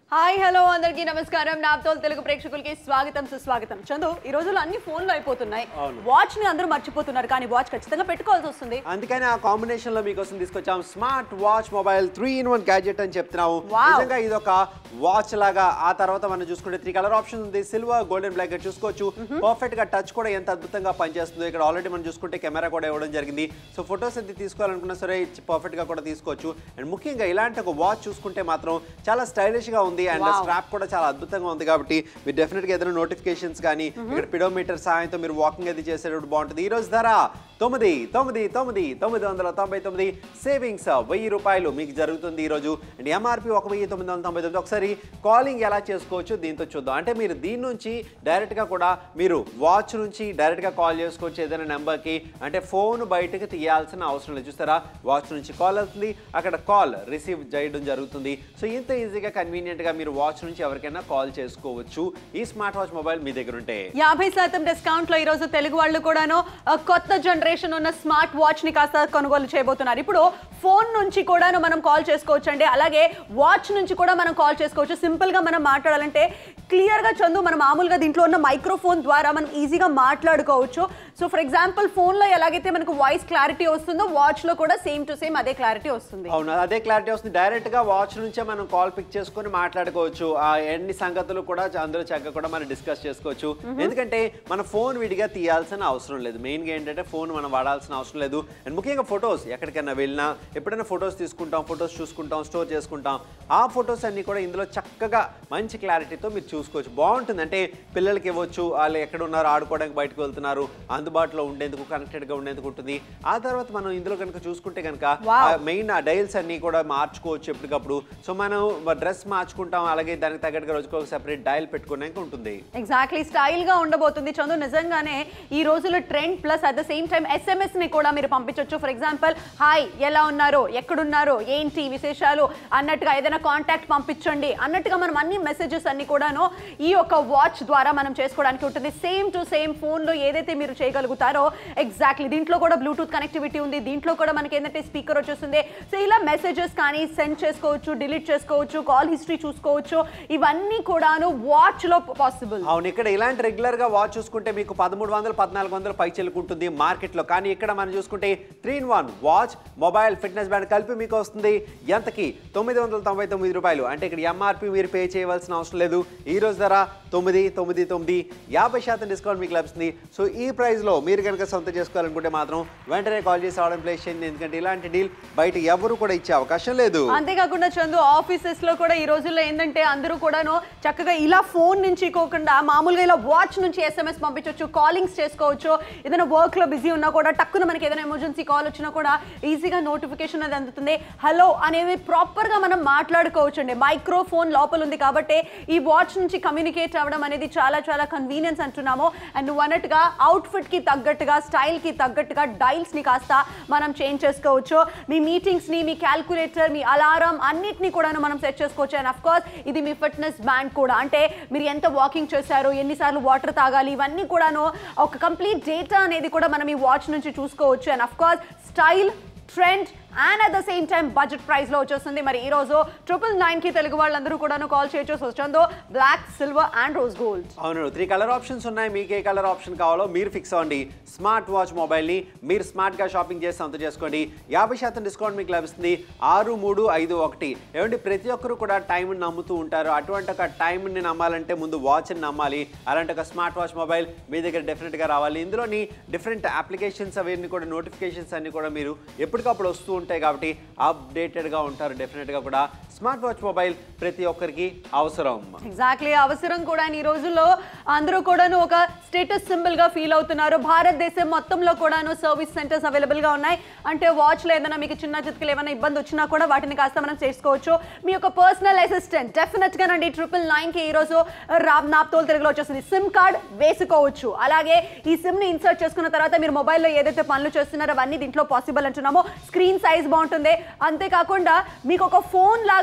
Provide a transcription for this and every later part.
Hi hello అందరికీ నమస్కారం naphthol Telugu ప్రేక్షకులకి స్వాగతం సుస్వాగతం చందు ఈ రోజుల్లో అన్ని ఫోన్లో అయిపోతున్నాయి అవును. వాచ్ ని అందరూ మర్చిపోతున్నారు కానీ వాచ్ ఖచ్చితంగా పెట్టుకోవాల్సి వస్తుంది అందుకని ఆ కాంబినేషన్ లో మీకోసం తీసుకొచ్చాం smart watch mobile three in one gadget అని చెప్తున్నాము Wow. నిజంగా ఇది ఒక వాచ్ లాగా ఆ తర్వాత మనం చూసుకుంటే త్రీ కలర్ ఆప్షన్ ఉంది సిల్వర్ గోల్డెన్ బ్లాక్ చూసుకోవచ్చు పర్ఫెక్ట్ గా టచ్ కూడా ఎంత అద్భుతంగా పనిచేస్తుందో ఇక్కడ ఆల్రెడీ మనం చూసుకుంటే కెమెరా కూడా ఇవ్వడం జరిగింది సో ఫొటోస్ ఎంత తీసుకోవాలనుకున్నా సరే పర్ఫెక్ట్ గా కూడా తీసుకోవచ్చు అండ్ ముఖ్యంగా ఇలాంటి ఒక వాచ్ చూసుకుంటే మాత్రం చాలా స్టైలిష్ గా ఉంది అండ్ Wow. స్ట్రాప్ కూడా చాలా అద్భుతంగా ఉంది కాబట్టి మీరు డెఫినెట్ గా ఏదైనా నోటిఫికేషన్స్ కానీ ఇక్కడ పిడోమీటర్ సహాయంతో మీరు వాకింగ్ అది చేసేటప్పుడు బాగుంటుంది ఈ రోజు ధర తొమ్మిది తొమ్మిది తొమ్మిది తొమ్మిది వందల తొంభై తొమ్మిది సేవింగ్స్ వెయ్యి రూపాయలు మీకు జరుగుతుంది ఈ రోజు అండ్ ఎంఆర్పి ఒక వెయ్యి తొమ్మిది వందల తొంభై తొమ్మిది ఒకసారి కాలింగ్ ఎలా చేసుకోవచ్చు దీంతో చూద్దాం అంటే మీరు దీని నుంచి డైరెక్ట్ గా కూడా మీరు వాచ్ నుంచి డైరెక్ట్ గా కాల్ చేసుకోవచ్చు ఏదైనా నెంబర్ కి అంటే ఫోన్ బయటకు తీయాల్సిన అవసరం లేదు చూస్తారా వాచ్ నుంచి కాల్ అవుతుంది అక్కడ కాల్ రిసీవ్ చేయడం జరుగుతుంది సో ఇంత ఈజీగా కన్వీనియంట్ గా మీరు వాచ్ నుంచి ఎవరికైనా కాల్ చేసుకోవచ్చు ఈ స్మార్ట్ వాచ్ మొబైల్ మీ దగ్గర ఉంటే యాభై శాతం డిస్కౌంట్ లో ఈ రోజు తెలుగు వాళ్ళు కూడాను ఆ, కొత్త జనరేషన్ ఉన్న స్మార్ట్ వాచ్ ని కాస్త కొనుగోలు చేయబోతున్నారు ఇప్పుడు ఫోన్ నుంచి కూడాను మనం కాల్ చేసుకోవచ్చు అండి అలాగే వాచ్ నుంచి కూడా మనం కాల్ చేసుకోవచ్చు సింపుల్ గా మనం మాట్లాడాలంటే క్లియర్ గా చందు మనం మామూలుగా దీంట్లో ఉన్న మైక్రోఫోన్ ద్వారా మనం ఈజీగా మాట్లాడుకోవచ్చు సో ఫర్ ఎగ్జాంపుల్ ఫోన్ లో ఎలాగైతే మనకు వాయిస్ క్లారిటీ వస్తుందో వాచ్ లో కూడా సేమ్ టు సేమ్ అదే క్లారిటీ వస్తుంది అవును అదే క్లారిటీ వస్తుంది డైరెక్ట్ గా వాచ్ నుంచే మనం కాల్ పిక్ చేసుకొని మాట్లాడుకోవచ్చు ఆ ఎన్ని సంగతులు కూడా చ- అందులో చక్కగా కూడా మనం డిస్కస్ చేసుకోవచ్చు ఎందుకంటే మన ఫోన్ విడిగా తీయాల్సిన అవసరం లేదు మెయిన్ గా ఏంటంటే ఫోన్ మనం వాడాల్సిన అవసరం లేదు అండ్ ముఖ్యంగా ఫొటోస్ ఎక్కడికైనా వెళ్ళినా ఎప్పుడైనా ఫొటోస్ తీసుకుంటాం ఫొటోస్ చూసుకుంటాం స్టోర్ చేసుకుంటాం ఆ ఫొటోస్ అన్ని కూడా ఇందులో చక్కగా మంచి క్లారిటీతో మీరు చూసుకోవచ్చు బాగుంటుంది అంటే పిల్లలకి ఇవ్వచ్చు వాళ్ళు ఎక్కడ ఉన్నారు ఆడుకోవడానికి బయటకు వెళ్తున్నారు అందుబాటులో ఉండేందుకు కనెక్టెడ్ గా ఉండేందుకు ఉంటుంది ఆ తర్వాత మనం ఇందులో కనుక చూసుకుంటే కనుక Wow. మెయిన్ ఆ డైల్స్ అన్ని కూడా మార్చుకోవచ్చు ఎప్పటికప్పుడు సో మనం డ్రెస్ మార్చుకుంటాం అలాగే దానికి తగ్గట్టుగా రోజుకు ఒక సెపరేట్ డైల్ పెట్టుకోవడానికి ఉంటుంది ఎగ్జాక్ట్లీ స్టైల్ గా ఉండబోతుంది చందు నిజంగానే ఈ రోజుల్లో trend plus at the same time SMS ని కూడా మీరు పంపించవచ్చు ఫర్ ఎగ్జాంపుల్ హాయ్ ఎలా ఉన్నారు ఎక్కడున్నారు ఏంటి విశేషాలు అన్నట్టుగా ఏదైనా కాంటాక్ట్ పంపించండి అన్నట్టుగా మనం అన్ని మెసేజెస్ అన్ని కూడాను ఈ యొక్క వాచ్ ద్వారా మనం చేసుకోవడానికి ఉంటుంది సేమ్ టు సేమ్ ఫోన్ లో ఏదైతే మీరు చేయగలుగుతారో ఎగ్జాక్ట్లీ దీంట్లో కూడా బ్లూటూత్ కనెక్టివిటీ ఉంది దీంట్లో కూడా మనకి ఏంటంటే స్పీకర్ వచ్చేస్తుంది సో ఇలా మెసేజెస్ కానీ సెండ్ చేసుకోవచ్చు డిలీట్ చేసుకోవచ్చు కాల్ హిస్టరీ చూసుకోవచ్చు ఇవన్నీ కూడాను వాచ్ లో పాసిబుల్ అవును ఇక్కడ ఇలాంటి రెగ్యులర్ గా వాచ్ చూసుకుంటే మీకు పదమూడు వందలు పద్నాలుగు వందలు పై చెల్లుకుంటుంది మార్కెట్ లో కానీ ఇక్కడ మనం చూసుకుంటే three in one watch mobile fitness band కలిపి మీకు వస్తుంది ఎంతకి తొమ్మిది వందల తొంభై తొమ్మిది రూపాయలు అంటే ఇక్కడ ఎంఆర్పి మీరు పే చేయవలసిన అవసరం లేదు ఈ రోజు ధర తొమ్మిది తొమ్మిది తొమ్మిది యాభై శాతం డిస్కౌంట్ మీకు లభిస్తుంది సో ఈ ప్రైస్ లో మీరు కనుక సొంత చేసుకోవాలనుకుంటే మాత్రం వెంటనే కాల్ చేసి ఆర్డర్ ప్లేస్ చేయండి ఎందుకంటే ఇలాంటి డీల్ బయట ఎవరు కూడా ఇచ్చే అవకాశం లేదు అంతేకాకుండా చందు ఆఫీసెస్ లో కూడా ఈ రోజుల్లో ఏంటంటే అందరూ కూడాను చక్కగా ఇలా ఫోన్ నుంచి కోకుండా మామూలుగా ఇలా వాచ్ నుంచి ఎస్ఎంఎస్ పంపించవచ్చు కాలింగ్స్ చేసుకోవచ్చు ఏదైనా వర్క్ లో బిజీ ఉన్నా కూడా టక్కున మనకి ఏదైనా ఎమర్జెన్సీ కాల్ వచ్చినా కూడా ఈజీగా నోటిఫికేషన్ అనేది అందుతుంది హలో అనేది ప్రాపర్ గా మనం మాట్లాడుకోవచ్చు అండి మైక్రోఫోన్ లోపల ఉంది కాబట్టి ఈ వాచ్ నుంచి కమ్యూనికేట్ అవ్వడం అనేది చాలా చాలా కన్వీనియన్స్ అంటున్నాము అండ్ నువ్వు అన్నట్టుగా అవుట్ఫిట్ కి తగ్గట్టుగా స్టైల్ కి తగ్గట్టుగా డైల్స్ ని కాస్త మనం చేంజ్ చేసుకోవచ్చు మీ మీటింగ్స్ ని మీ క్యాల్కులేటర్ మీ అలారం అన్నిటిని కూడా మనం సెట్ చేసుకోవచ్చు అండ్ అఫ్ కోర్స్ ఇది మీ ఫిట్నెస్ బ్యాండ్ కూడా అంటే మీరు ఎంత వాకింగ్ చేశారు ఎన్నిసార్లు వాటర్ తాగాలి ఇవన్నీ కూడాను ఒక కంప్లీట్ డేటా అనేది కూడా మనం ఈ వాచ్ నుంచి చూసుకోవచ్చు and of course style trend and at the same time budget price లో వచ్చేస్తుంది మరి ఈ రోజు ట్రిపుల్ నైన్ కి తెలుగు వాళ్ళందరూ కూడాను కాల్ చేయొచ్చు వచ్చందో black silver and rose gold అవును త్రీ కలర్ ఆప్షన్స్ ఉన్నాయి మీకు ఏ కలర్ ఆప్షన్ కావాలో మీరు ఫిక్స్ అవ్వండి స్మార్ట్ వాచ్ మొబైల్ని మీరు స్మార్ట్గా షాపింగ్ చేసి సొంత చేసుకోండి యాభై శాతం డిస్కౌంట్ మీకు లభిస్తుంది ఆరు మూడు ఐదు ఒకటి ఏమంటే ప్రతి ఒక్కరు కూడా టైంని నమ్ముతూ ఉంటారు అటువంటి ఒక టైంని నమ్మాలంటే ముందు వాచ్ని నమ్మాలి అలాంటి ఒక స్మార్ట్ వాచ్ మొబైల్ మీ దగ్గర డెఫినెట్గా రావాలి ఇందులోని డిఫరెంట్ అప్లికేషన్స్ అవన్నీ కూడా నోటిఫికేషన్స్ అన్ని కూడా మీరు ఎప్పటికప్పుడు వస్తూ ఉంటాయి కాబట్టి అప్డేటెడ్గా ఉంటారు డెఫినెట్గా కూడా స్మార్ట్ వాచ్ మొబైల్ ప్రతి ఒక్కరికి అవసరం ఎగ్జాక్ట్లీ అవసరం కూడా ఈ రోజుల్లో అందరూ కూడాను ఒక స్టేటస్ సింబల్ గా ఫీల్ అవుతున్నారు భారతదేశం మొత్తంలో కూడాను సర్వీస్ సెంటర్స్ అవైలబుల్ గా ఉన్నాయి అంటే వాచ్ లో ఏదైనా మీకు చిన్న చిత్కలు ఏమైనా ఇబ్బంది వచ్చినా కూడా వాటిని కాస్త మనం చేసుకోవచ్చు మీ యొక్క పర్సనల్ అసిస్టెంట్ డెఫినెట్ గా నండి ట్రిపుల్ నైన్ కి ఈ రోజు రామ్ నాప్తోల్ తెలుగులో వచ్చేస్తుంది సిమ్ కార్డ్ వేసుకోవచ్చు అలాగే ఈ సిమ్ ని ఇన్సర్ట్ చేసుకున్న తర్వాత మీరు మొబైల్లో ఏదైతే పనులు చేస్తున్నారో అవన్నీ దీంట్లో పాసిబుల్ అంటున్నామో స్క్రీన్ సైజ్ బాగుంటుంది అంతేకాకుండా మీకు ఒక ఫోన్ లాగా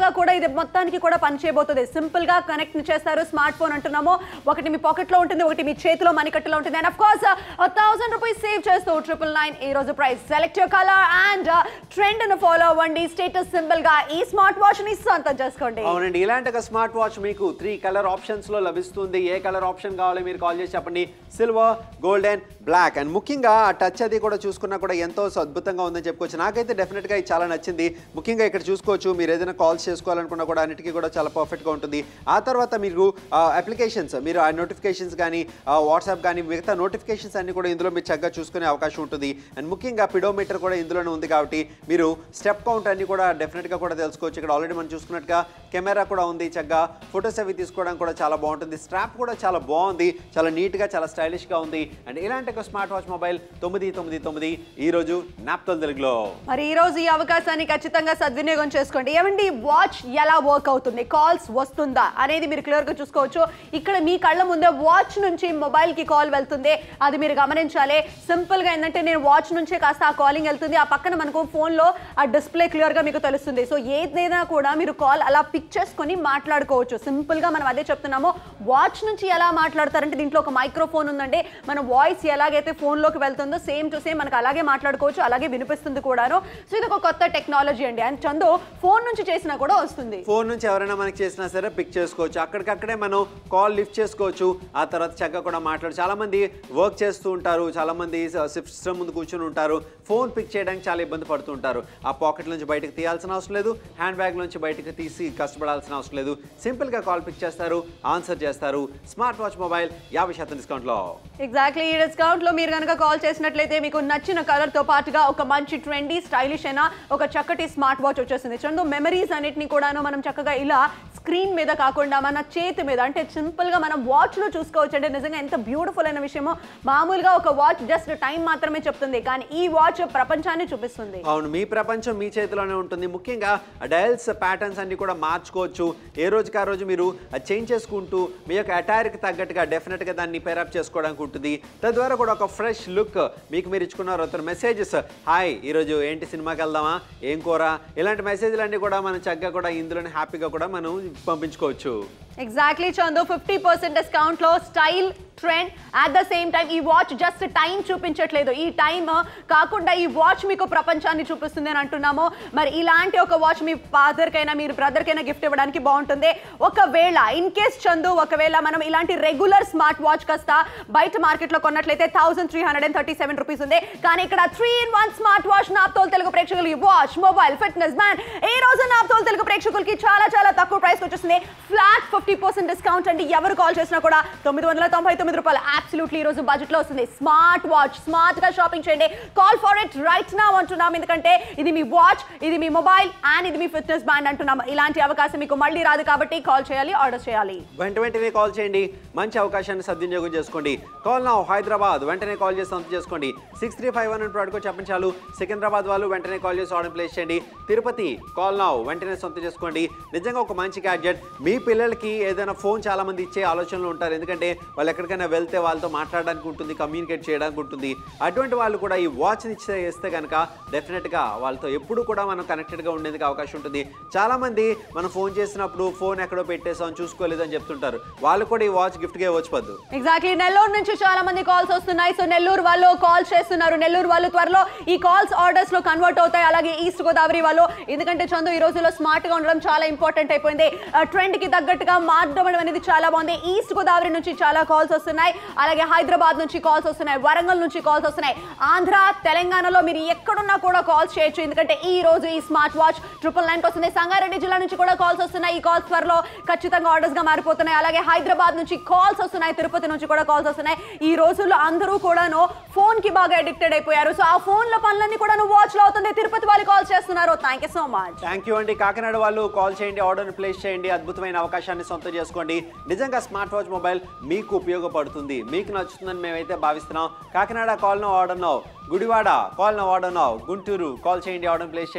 లాగా కూడా ఇది మొత్తానికి కూడా పనిచేయబోతుంది సింపుల్ గా కనెక్ట్ చేస్తారు స్మార్ట్ ఫోన్ అంటున్నాము ఒకటి మీ పాకెట్ లో ఉంటుంది ఒకటి మీ చేతిలో మణికట్టులో ఉంటుంది and of course thousand rupees save చేస్తూ ట్రిపుల్ నైన్ ఈ రోజు price select your colour and trend ను ఫాలో అవ్వండి స్టేటస్ సింపుల్ గా ఈ స్మార్ట్ వాచ్ ని సొంతం చేసుకోండి అవునండి ఇలాంటి ఒక స్మార్ట్ వాచ్ మీకు త్రీ కలర్ ఆప్షన్స్ లో లభిస్తుంది ఏ కలర్ ఆప్షన్ కావాలి మీరు కాల్ చేసి చెప్పండి సిల్వర్ గోల్డెన్ బ్లాక్ అండ్ ముఖ్యంగా ఆ టచ్ అది కూడా చూసుకున్నా కూడా ఎంతో అద్భుతంగా ఉందని చెప్పుకోవచ్చు నాకైతే డెఫినెట్ గా ఇది చాలా నచ్చింది ముఖ్యంగా ఇక్కడ చూసుకోవచ్చు మీరు ఏదైనా కాల్స్ చేసుకోవాలనుకున్నా కూడా అన్నిటికీ కూడా చాలా పర్ఫెక్ట్ గా ఉంటుంది ఆ తర్వాత మీరు అప్లికేషన్స్ మీరు ఆ నోటిఫికేషన్స్ కానీ వాట్సాప్ కానీ మిగతా నోటిఫికేషన్స్ అన్ని కూడా ఇందులో మీరు చక్కగా చూసుకునే అవకాశం ఉంటుంది అండ్ ముఖ్యంగా పిడోమీటర్ కూడా ఇందులోనే ఉంది కాబట్టి మీరు స్టెప్ కౌంట్ అన్ని కూడా డెఫినెట్గా కూడా తెలుసుకోవచ్చు ఇక్కడ ఆల్రెడీ మనం చూసుకున్నట్టుగా కెమెరా కూడా ఉంది చక్కగా ఫొటోస్ అవి తీసుకోవడం కూడా చాలా బాగుంటుంది స్ట్రాప్ కూడా చాలా బాగుంది చాలా నీట్గా చాలా స్టైలిష్గా ఉంది అండ్ ఇలాంటి ఒక స్మార్ట్ వాచ్ మొబైల్ తొమ్మిది తొమ్మిది తొమ్మిది ఈ రోజు నాప్తల్ తెలుగులో మరి ఈ రోజు ఈ అవకాశాన్ని ఖచ్చితంగా సద్వినియోగం చేసుకోండి ఏమండి వాచ్ ఎలా వర్క్ అవుతుంది కాల్స్ వస్తుందా అనేది మీరు క్లియర్ గా చూసుకోవచ్చు ఇక్కడ మీ కళ్ళ ముందే వాచ్ నుంచి మొబైల్ కి కాల్ వెళ్తుంది అది మీరు గమనించాలి సింపుల్ గా ఏంటంటే నేను వాచ్ నుంచే కాస్త ఆ కాలింగ్ వెళ్తుంది ఆ పక్కన మనకు ఫోన్ లో ఆ డిస్ప్లే క్లియర్ గా మీకు తెలుస్తుంది సో ఏదైనా కూడా మీరు కాల్ అలా పిక్ చేసుకొని మాట్లాడుకోవచ్చు సింపుల్ గా మనం అదే చెప్తున్నాము వాచ్ నుంచి ఎలా మాట్లాడతారంటే దీంట్లో ఒక మైక్రోఫోన్ ఉందండి మన వాయిస్ ఎలాగైతే ఫోన్ లోకి వెళ్తుందో సేమ్ టు సేమ్ మనకు అలాగే మాట్లాడుకోవచ్చు అలాగే వినిపిస్తుంది కూడాను సో ఇది ఒక కొత్త టెక్నాలజీ అండి అండ్ చందు ఫోన్ నుంచి చేసినా కూడా వస్తుంది ఫోన్ నుంచి ఎవరైనా మనకి చేసినా సరే పిక్ చేసుకోవచ్చు అక్కడికక్కడే మనం కాల్ లిఫ్ట్ చేసుకోవచ్చు ఆ తర్వాత చక్కగా కూడా మాట్లాడు చాలా మంది వర్క్ చేస్తూ ఉంటారు చాలా మంది సిస్టమ్ ముందు కూర్చొని ఉంటారు ఫోన్ పిక్ చేయడానికి చాలా ఇబ్బంది పడుతూ ఉంటారు ఆ పాకెట్ నుంచి బయటకు తీయాల్సిన అవసరం లేదు హ్యాండ్ బ్యాగ్ నుంచి బయటకు తీసి కష్టపడాల్సిన అవసరం లేదు సింపుల్ గా కాల్ పిక్ చేస్తారు ఆన్సర్ చేస్తారు స్మార్ట్ వాచ్ మొబైల్ యాభై శాతం డిస్కౌంట్ లో ఎగ్జాక్ట్లీ ఈ డిస్కౌంట్ లో మీరు కనుక కాల్ చేసినట్లయితే మీకు నచ్చిన కలర్ తో పాటుగా ఒక మంచి ట్రెండీ స్టైలిష్ అయిన ఒక చక్కటి స్మార్ట్ వాచ్ వచ్చేసింది చందు మెమరీస్ అన్నిటిని కూడాను మనం చక్కగా ఇలా స్క్రీన్ మీద కాకుండా మన చేతి మీద అంటే సింపుల్ గా మనం వాచ్ లో చూసుకోవచ్చు అంటే నిజంగా ఎంత బ్యూటిఫుల్ అయిన విషయమో మామూలుగా ఒక వాచ్ జస్ట్ టైం మాత్రమే చెప్తుంది కానీ ఈ వాచ్ ప్రపంచాన్ని చూపిస్తుంది అవును మీ ప్రపంచం మీ చేతిలోనే ఉంటుంది ముఖ్యంగా డయల్స్ ప్యాటర్న్స్ అన్ని కూడా మార్చుకోవచ్చు ఏ రోజుకి ఆ రోజు మీరు అది చేంజ్ చేసుకుంటూ మీ యొక్క అటైర్కి తగ్గట్టుగా డెఫినెట్గా దాన్ని పేరప్ చేసుకోవడానికి ఉంటుంది తద్వారా కూడా ఒక ఫ్రెష్ లుక్ మీకు మీరు ఇచ్చుకున్నారు అతను మెసేజెస్ హాయ్ ఈరోజు ఏంటి సినిమాకి వెళ్దామా ఏం కూర ఇలాంటి మెసేజ్లు అన్నీ కూడా మనం చక్కగా కూడా ఇందులోనే హ్యాపీగా కూడా మనం పంపించుకోవచ్చు exactly Chandu fifty percent discount లో style trend at the same time ఈ వాచ్ జస్ట్ టైం చూపించట్లేదు ఈ టైం కాకుండా ఈ వాచ్ మీకు ప్రపంచాన్ని చూపిస్తుంది అని అంటున్నాము మరి ఇలాంటి ఒక వాచ్ మీ ఫాదర్ కైనా మీరు బ్రదర్ కైనా గిఫ్ట్ ఇవ్వడానికి బాగుంటుంది ఒకవేళ ఇన్ కేస్ చందు ఒకవేళ మనం ఇలాంటి రెగ్యులర్ స్మార్ట్ వాచ్ కాస్త బయట మార్కెట్ లో కొన్నట్లయితే thousand three hundred and thirty seven rupees ఉంది కానీ ఇక్కడ three in one smart watch Naaptol Telugu ప్రేక్షకులు ఈ వాచ్ మొబైల్ ఫిట్నెస్ బ్యాండ్ ఈ రోజు నాప్తోల్ తెలుగు ప్రేక్షకులకి చాలా చాలా తక్కువ ప్రైస్ వచ్చేసింది ఫ్లాట్ ఫిఫ్టీ పర్సెంట్ డిస్కౌంట్ అండి ఎవరు కాల్ చేసినా కూడా తొమ్మిది వందల తొంభై తొమ్మిది రూపాయలు అబ్సల్యూట్లీ ఈ రోజు బడ్జెట్ లో వస్తుంది స్మార్ట్ వాచ్ స్మార్ట్ గా షాపింగ్ చేయండి కాల్ ఫర్ ఇట్ రైట్ నా అంటున్నాం ఎందుకంటే ఇది మీ వాచ్ ఇది మీ మొబైల్ అండ్ ఇది మీ ఫిట్నెస్ బ్యాండ్ అంటున్నాం ఇలాంటి అవకాశం మీకు మళ్ళీ రాదు కాబట్టి కాల్ చేయాలి ఆర్డర్ చేయాలి వెంట వెంటనే కాల్ చేయండి మంచి అవకాశాన్ని సద్వినియోగం చేసుకోండి కాల్ నా హైదరాబాద్ వెంటనే కాల్ చేసి సొంత చేసుకోండి six three five one product చెప్పండి చాలు సికింద్రాబాద్ వాళ్ళు వెంటనే కాల్ చేసి ఆర్డర్ ప్లేస్ చేయండి తిరుపతి కాల్ నా వెంటనే సొంత చేసుకోండి నిజంగా ఒక మంచి గ్యాడ్జెట్ మీ పిల్లలకి ఏదైనా ఫోన్ చాలా మంది ఇచ్చే ఆలోచనలు ఉంటారు ఎందుకంటే వాళ్ళు ఎక్కడికైనా వెళ్తే వాళ్ళతో మాట్లాడడానికి ఉంటుంది కమ్యూనికేట్ చేయడానికి ఉంటుంది అటువంటి వాళ్ళు కూడా ఈ వాచ్ని ఇచ్చే ఇస్తే కనుక డెఫినెట్గా వాళ్ళతో ఎప్పుడు కూడా మనం కనెక్టెడ్గా ఉండేందుకు అవకాశం ఉంటుంది చాలామంది మనం ఫోన్ చేసినప్పుడు ఫోన్ ఎక్కడో పెట్టేసాం చూసుకోలేదు అని చెప్తుంటారు వాళ్ళు కూడా ఈ వాచ్ గిఫ్ట్గా ఇవ్వచ్చు పద్దు ఎగ్జాక్ట్లీ నెల్లూరు నుంచి చాలా మంది కాల్స్ వస్తున్నాయి సో నెల్లూరు వాళ్ళు కాల్ చేస్తున్నారు నెల్లూరు వాళ్ళు త్వరలో ఈ కాల్స్ ఆర్డర్స్ లో కన్వర్ట్ అవుతాయి అలాగే ఈస్ట్ గోదావరి వాళ్ళు ఎందుకంటే చందు ఈ రోజుల్లో స్మార్ట్ గా ఉండడం చాలా ఇంపార్టెంట్ అయిపోయింది ట్రెండ్ కి తగ్గట్టుగా మారడం అనేది చాలా బాగుంది ఈస్ట్ గోదావరి నుంచి చాలా కాల్స్ వస్తున్నాయి అలాగే హైదరాబాద్ నుంచి కాల్స్ వస్తున్నాయి వరంగల్ నుంచి కాల్స్ వస్తున్నాయి ఆంధ్ర తెలంగాణలో మీరు ఎక్కడున్నా కూడా కాల్స్ చేయొచ్చు ఎందుకంటే ఈ రోజు ఈ స్మార్ట్ వాచ్ ట్రిపుల్ నైన్ వస్తుంది సంగారెడ్డి జిల్లా నుంచి కూడా కాల్స్ వస్తున్నాయి ఈ కాల్స్ త్వరలో ఖచ్చితంగా ఆర్డర్స్ గా మారిపోతున్నాయి అలాగే హైదరాబాద్ నుంచి కాల్స్ వస్తున్నాయి తిరుపతి నుంచి కూడా కాల్స్ వస్తున్నాయి ఈ రోజుల్లో అందరూ కూడాను ఫోన్ కి బాగా అడిక్టెడ్ అయిపోయారు సో ఆ ఫోన్ లో పనులన్నీ కూడా వాచ్ లో అవుతుంది తిరుపతి వాళ్ళు కాల్ చేస్తున్నారు thank you so much thank you అండి కాకినాడ వాళ్ళు కాల్ చేయండి ఆర్డర్ని ప్లేస్ చేయండి అద్భుతమైన అవకాశాన్ని సొంతం చేసుకోండి నిజంగా స్మార్ట్ వాచ్ మొబైల్ మీకు ఉపయోగపడుతుంది మీకు నచ్చుతుందని మేమైతే భావిస్తున్నాం Kakinada call no order no Gudivada call no order no Guntur call చేయండి ఆర్డర్ ప్లేస్ చేయండి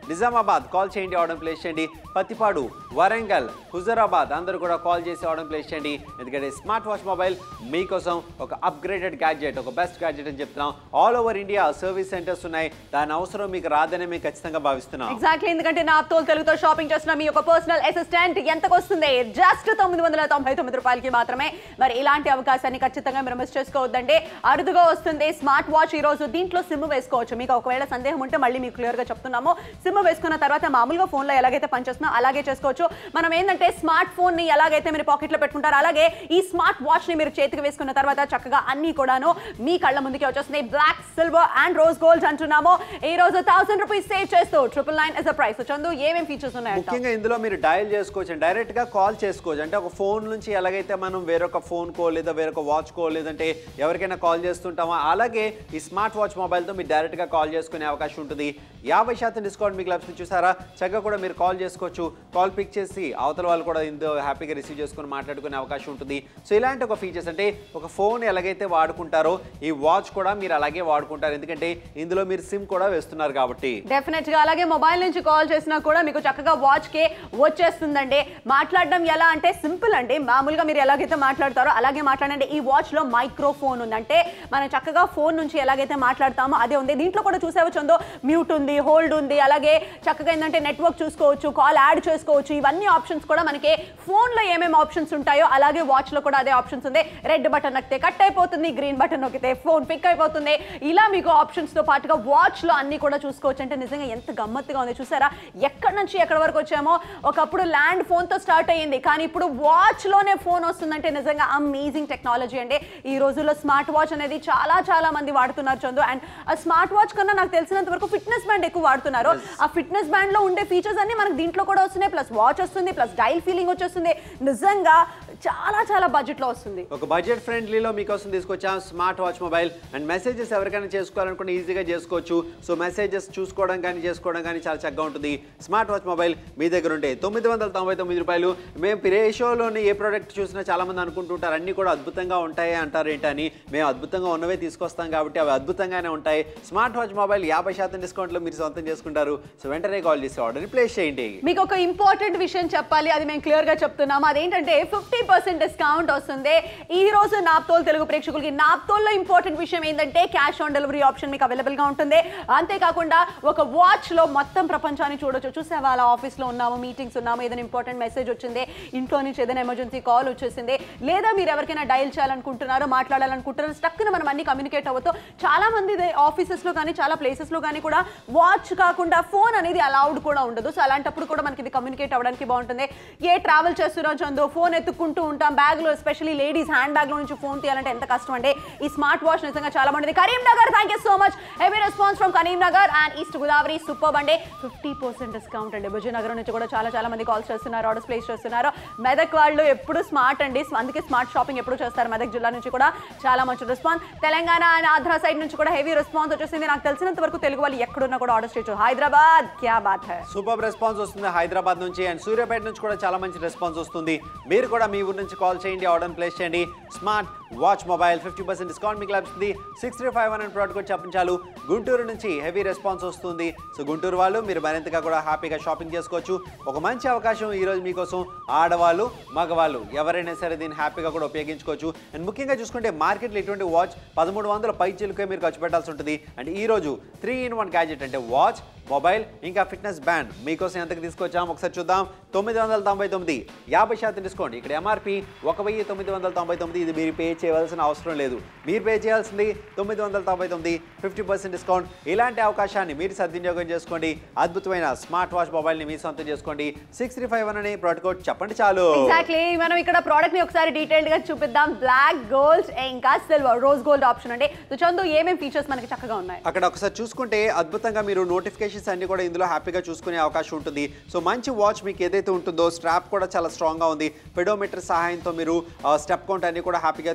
నిజామాబాద్ కాల్ చేయండి ఆర్డర్ ప్లేస్ చేయండి పత్తిపాడు వరంగల్ హుజరాబాద్ అందరూ కూడా కాల్ చేసి ఆర్డర్ ప్లేస్ చేయండి ఎందుకంటే స్మార్ట్ వాచ్ మొబైల్ మీకోసం ఒక అప్గ్రేడెడ్ గ్యాడ్జెట్ ఒక బెస్ట్ గ్యాడ్జెట్ అని చెప్తున్నాం all over India service centres ఉన్నాయి దాని అవసరం మీకు రాదని మేము ఖచ్చితంగా భావిస్తున్నాం ఎగ్జాక్ట్లీ ఎందుకంటే నా తోలు తెలుగుతో షాపింగ్ చేస్తున్న మీ యొక్క పర్సనల్ అసిస్టెంట్ ఎంతకు వస్తుంది జస్ట్ తొమ్మిది వందల తొంభై తొమ్మిది రూపాయలకి మాత్రమే మరి ఇలాంటి అవకాశాన్ని ఖచ్చితంగా మీరు మిస్ చేసుకోవద్దండి అరుదుగా వస్తుంది స్మార్ట్ వాచ్ ఈ రోజు దీంట్లో సిమ్ వేసుకోవచ్చు మీకు ఒకవేళ సందేహం ఉంటే మళ్ళీ మీకు క్లియర్ గా చెప్తున్నాము సిమ్ వేసుకున్న తర్వాత మామూలుగా ఫోన్ లో ఎలాగైతే పనిచేస్తున్నా అలాగే చేసుకోవచ్చు మనం ఏంటంటే స్మార్ట్ ఫోన్ ని ఎలాగైతే మీరు పాకెట్ లో పెట్టుకుంటారో అలాగే ఈ స్మార్ట్ వాచ్ ని మీరు చేతికి వేసుకున్న తర్వాత చక్కగా అన్ని కూడాను మీ కళ్ళ ముందుకే వచ్చేస్తున్నాయి black silver and rose gold అంటున్నాము ఈ రోజు థౌసండ్ రూపీస్ సేవ్ చేస్తూ triple nine is price Chandu ఏమేమి ఫీచర్స్ ఉన్నాయి ముఖ్యంగా ఇందులో మీరు డయల్ చేసుకోవచ్చు డైరెక్ట్ గా కాల్ చేసుకోవచ్చు అంటే ఒక ఫోన్ నుంచి ఎలాగైతే మనం వేరొక ఫోన్ కో లేదా వేరొక వాచ్ కో లేదంటే ఎవరికైనా కాల్ చేస్తుంటామో అలాగే ఈ స్మార్ట్ వాచ్ మొబైల్తో మీరు డైరెక్ట్ గా కాల్ చేసుకునే అవకాశం ఉంటుంది యాభై శాతం డిస్కౌంట్ మీకు లభిస్తుంది చూసారా చక్కగా కూడా మీరు కాల్ చేసుకోవచ్చు కాల్ పిక్ చేసి అవతల వాళ్ళు కూడా ఇందులో హ్యాపీగా రిసీవ్ చేసుకుని మాట్లాడుకునే అవకాశం ఉంటుంది సో ఇలాంటి ఒక ఫీచర్స్ అంటే ఒక ఫోన్ ఎలాగైతే వాడుకుంటారో ఈ వాచ్ కూడా మీరు అలాగే వాడుకుంటారు ఎందుకంటే ఇందులో మీరు సిమ్ కూడా వేస్తున్నారు కాబట్టి డెఫినెట్ గా అలాగే మొబైల్ నుంచి కాల్ చేసినా కూడా మీకు చక్కగా వాచ్ కే వచ్చేస్తుందండి మాట్లాడడం ఎలా అంటే సింపుల్ అండి మామూలుగా మీరు ఎలాగైతే మాట్లాడతారో అలాగే మాట్లాడండి ఈ వాచ్ లో మైక్రోఫోన్ ఉందంటే మనం చక్కగా ఫోన్ నుంచి ఎలాగైతే మాట్లాడతామో అదే ఉంది దీంట్లో కూడా చూసేవచ్చుందో మ్యూట్ ఉంది హోల్డ్ ఉంది అలాగే చక్కగా ఏంటంటే నెట్వర్క్ చూసుకోవచ్చు కాల్ యాడ్ చేసుకోవచ్చు ఇవన్నీ ఆప్షన్స్ కూడా మనకి ఫోన్ లో ఏమేమి ఆప్షన్స్ ఉంటాయో అలాగే వాచ్ లో కూడా అదే ఆప్షన్స్ ఉంది రెడ్ బటన్ నొక్కితే కట్ అయిపోతుంది గ్రీన్ బటన్ నొక్కితే ఫోన్ పిక్ అయిపోతుంది ఇలా మీకు ఆప్షన్స్ తో పాటుగా వాచ్ లో అన్ని కూడా చూసుకోవచ్చు అంటే నిజంగా ఎంత గమ్మత్తుగా ఉంది చూసారా ఎక్కడి నుంచి ఎక్కడి వరకు వచ్చామో ఒకప్పుడు ల్యాండ్ ఫోన్ తో స్టార్ట్ అయ్యింది కానీ ఇప్పుడు వాచ్ లోనే ఫోన్ వస్తుందంటే నిజంగా అమేజింగ్ టెక్నాలజీ అండి ఈ రోజుల్లో స్మార్ట్ వాచ్ అనేది చాలా చాలా మంది వాడుతున్నారు చందు అండ్ ఆ స్మార్ట్ వాచ్ కన్నా నాకు తెలిసినంత వరకు ఫిట్నెస్ బ్యాండ్ ఎక్కువ వాడుతున్నారు ఆ ఫిట్నెస్ బ్యాండ్ లో ఉండే ఫీచర్స్ అన్ని మనకు దీంట్లో కూడా వస్తున్నాయి ప్లస్ వాచ్ వస్తుంది ప్లస్ డైల్ ఫీలింగ్ వచ్చేస్తుంది నిజంగా చాలా చాలా బడ్జెట్ లో వస్తుంది ఒక బడ్జెట్ ఫ్రెండ్లీలో మీకోసం తీసుకొచ్చాం smart watch mobile and messages ఎవరికైనా చేసుకోవాలనుకుంటే ఈజీగా చేసుకోవచ్చు సో మెసేజెస్ చూసుకోవడం కానీ చేసుకోవడం కానీ చాలా చక్కగా ఉంటుంది స్మార్ట్ వాచ్ మొబైల్ మీ దగ్గర ఉంటే తొమ్మిది వందల తొంభై తొమ్మిది రూపాయలు మేము ప్రే షోలోని ఏ ప్రోడక్ట్ చూసినా చాలా మంది అనుకుంటుంటారు అన్ని కూడా అద్భుతంగా ఉంటాయి అంటారు ఏంటని మేము అద్భుతంగా ఉన్నవే తీసుకొస్తాం కాబట్టి అవి అద్భుతంగానే ఉంటాయి స్మార్ట్ వాచ్ మొబైల్ యాభై శాతం డిస్కౌంట్లో మీరు సొంతం చేసుకుంటారు సో వెంటనే కాల్ చేసి ఆర్డర్ని ప్లేస్ చేయండి మీకు ఒక ఇంపార్టెంట్ విషయం చెప్పాలి అది మేము క్లియర్ గా చెప్తున్నాము అదేంటంటే ఫిఫ్టీ పర్సెంట్ డిస్కౌంట్ వస్తుంది ఈ రోజు నాప్తోల్ తెలుగు ప్రేక్షకులకి నాప్తోల్లో ఇంపార్టెంట్ విషయం ఏంటంటే క్యాష్ ఆన్ డెలివరీ ఆప్షన్ మీకు అవైలబుల్ గా ఉంటుంది అంతేకాకుండా ఒక వాచ్ లో మొత్తం ప్రపంచాన్ని చూడొచ్చు చూసావా అలా ఆఫీస్ లో ఉన్నాము మీటింగ్స్ ఉన్నాము ఏదైనా ఇంపార్టెంట్ మెసేజ్ వచ్చింది ఇంట్లో నుంచి ఏదైనా ఎమర్జెన్సీ కాల్ వచ్చేసింది లేదా మీరు ఎవరికైనా డయల్ చేయాలనుకుంటున్నారో మాట్లాడాలనుకుంటున్నారో టక్కున మనం అన్ని కమ్యూనికేట్ అవ్వతో చాలా మంది ఆఫీసెస్ లో కానీ చాలా ప్లేసెస్ లో కానీ కూడా వాచ్ కాకుండా ఫోన్ అనేది అలౌడ్ కూడా ఉండదు సో అలాంటప్పుడు కూడా మనకి ఇది కమ్యూనికేట్ అవ్వడానికి బాగుంటుంది ఏ ట్రావెల్ చేస్తున్నాం చందు ఫోన్ ఎత్తుకుంటూ ఉంటాం బ్యాగ్ లో ఎస్పెషల్లీ లేడీస్ హ్యాండ్ బ్యాగ్ లో నుంచి ఫోన్ తీయాలంటే ఎంత కష్టం అండి ఈ స్మార్ట్ వాచ్ నిజంగా చాలా బాగుంటుంది Karimnagar thank you so much heavy response from Karimnagar and east Godavari super అండి ఫిఫ్టీ పర్సెంట్ డిస్కౌంట్ అండి విజయనగరం నుంచి కూడా చాలా చాలా మంది కాల్స్ చేస్తున్నారు ఆర్డర్స్ ప్లేస్ చేస్తున్నారు మెదక్ వాళ్ళు ఎప్పుడు స్మార్ట్ అండి అందుకే స్మార్ట్ షాపింగ్ ఎప్పుడు చేస్తారు మెదక్ జిల్లా నుంచి కూడా చాలా మంచి response Telangana and Andhra side నుంచి కూడా హెవీ రెస్పాన్స్ వచ్చేసింది నాకు తెలిసినంత వరకు తెలుగు వాళ్ళు ఎక్కడున్నా కూడా ఆర్డర్ చేయొచ్చు హైదరాబాద్ క్యా బాత్ హై సూపర్ రెస్పాన్స్ వస్తుంది హైదరాబాద్ నుంచి అండ్ సూర్యాపేట నుంచి కూడా చాలా మంచి రెస్పాన్స్ వస్తుంది మీరు కూడా మీ ఊరి నుంచి కాల్ చేయండి ఆర్డర్ ప్లేస్ చేయండి smart watch mobile fifty percent discount మీకు లభిస్తుంది six three five one and product కూడా చెప్పించాలు గుంటూరు నుంచి హెవీ రెస్పాన్స్ వస్తుంది సో గుంటూరు వాళ్ళు మీరు మరింతగా కూడా హ్యాపీగా షాపింగ్ చేసుకోవచ్చు ఒక మంచి అవకాశం ఈరోజు మీకోసం ఆడవాళ్ళు మగవాళ్ళు ఎవరైనా సరే దీన్ని హ్యాపీగా కూడా ఉపయోగించుకోవచ్చు అండ్ ముఖ్యంగా చూసుకుంటే మార్కెట్లో ఇటువంటి వాచ్ పదమూడు వందల పై చిలుకే మీరు ఖర్చు పెట్టాల్సి ఉంటుంది అండ్ ఈ రోజు త్రీ ఇన్ వన్ గ్యాజెట్ అంటే వాచ్ మొబైల్ ఇంకా ఫిట్నెస్ బ్యాండ్ మీకోసం ఎంతకు తీసుకొచ్చాం ఒకసారి చూద్దాం తొమ్మిది వందల తొంభై తొమ్మిది యాభై శాతం డిస్కౌంట్ ఇక్కడ ఎంఆర్పి ఒక వెయ్యి తొమ్మిది వందల తొంభై తొమ్మిది ఇది మీరు పే చేయవలసిన అవసరం లేదు మీరు పే చేయాల్సింది తొమ్మిది వందల తొంభై తొమ్మిది ఫిఫ్టీ పర్సెంట్ డిస్కౌంట్ ఇలాంటి అవకాశాన్ని మీరు సద్వినియోగం చేసుకోండి అద్భుతమైన స్మార్ట్ వాచ్ మొబైల్ని మీ సొంతం చేసుకోండి సిక్స్ త్రీ ఫైవ్ వన్ అనే ప్రోడక్ట్ కోడ్ చెప్పండి చాలు ఎగ్జాక్ట్లీ మనం ఇక్కడ ప్రోడక్ట్ ని ఒకసారి డీటెయిల్డ్ గా చూపిద్దాం బ్లాక్ గోల్డ్ ఇంకా సిల్వర్ రోజ్ గోల్డ్ ఆప్షన్ అండి సో చందు ఏమేమి ఫీచర్స్ మనకి చక్కగా ఉన్నాయి అక్కడ ఒకసారి చూసుకుంటే అద్భుతంగా మీరు నోటిఫికేషన్స్ అన్ని కూడా ఇందులో హ్యాపీగా చూసుకునే అవకాశం ఉంటుంది సో మంచి వాచ్ మీకు ఏదైతే ఉంటుందో స్ట్రాప్ కూడా చాలా స్ట్రాంగ్గా ఉంది పెడోమీటర్ సహాయంతో మీరు స్టెప్ కౌంట్ అన్ని కూడా హ్యాపీగా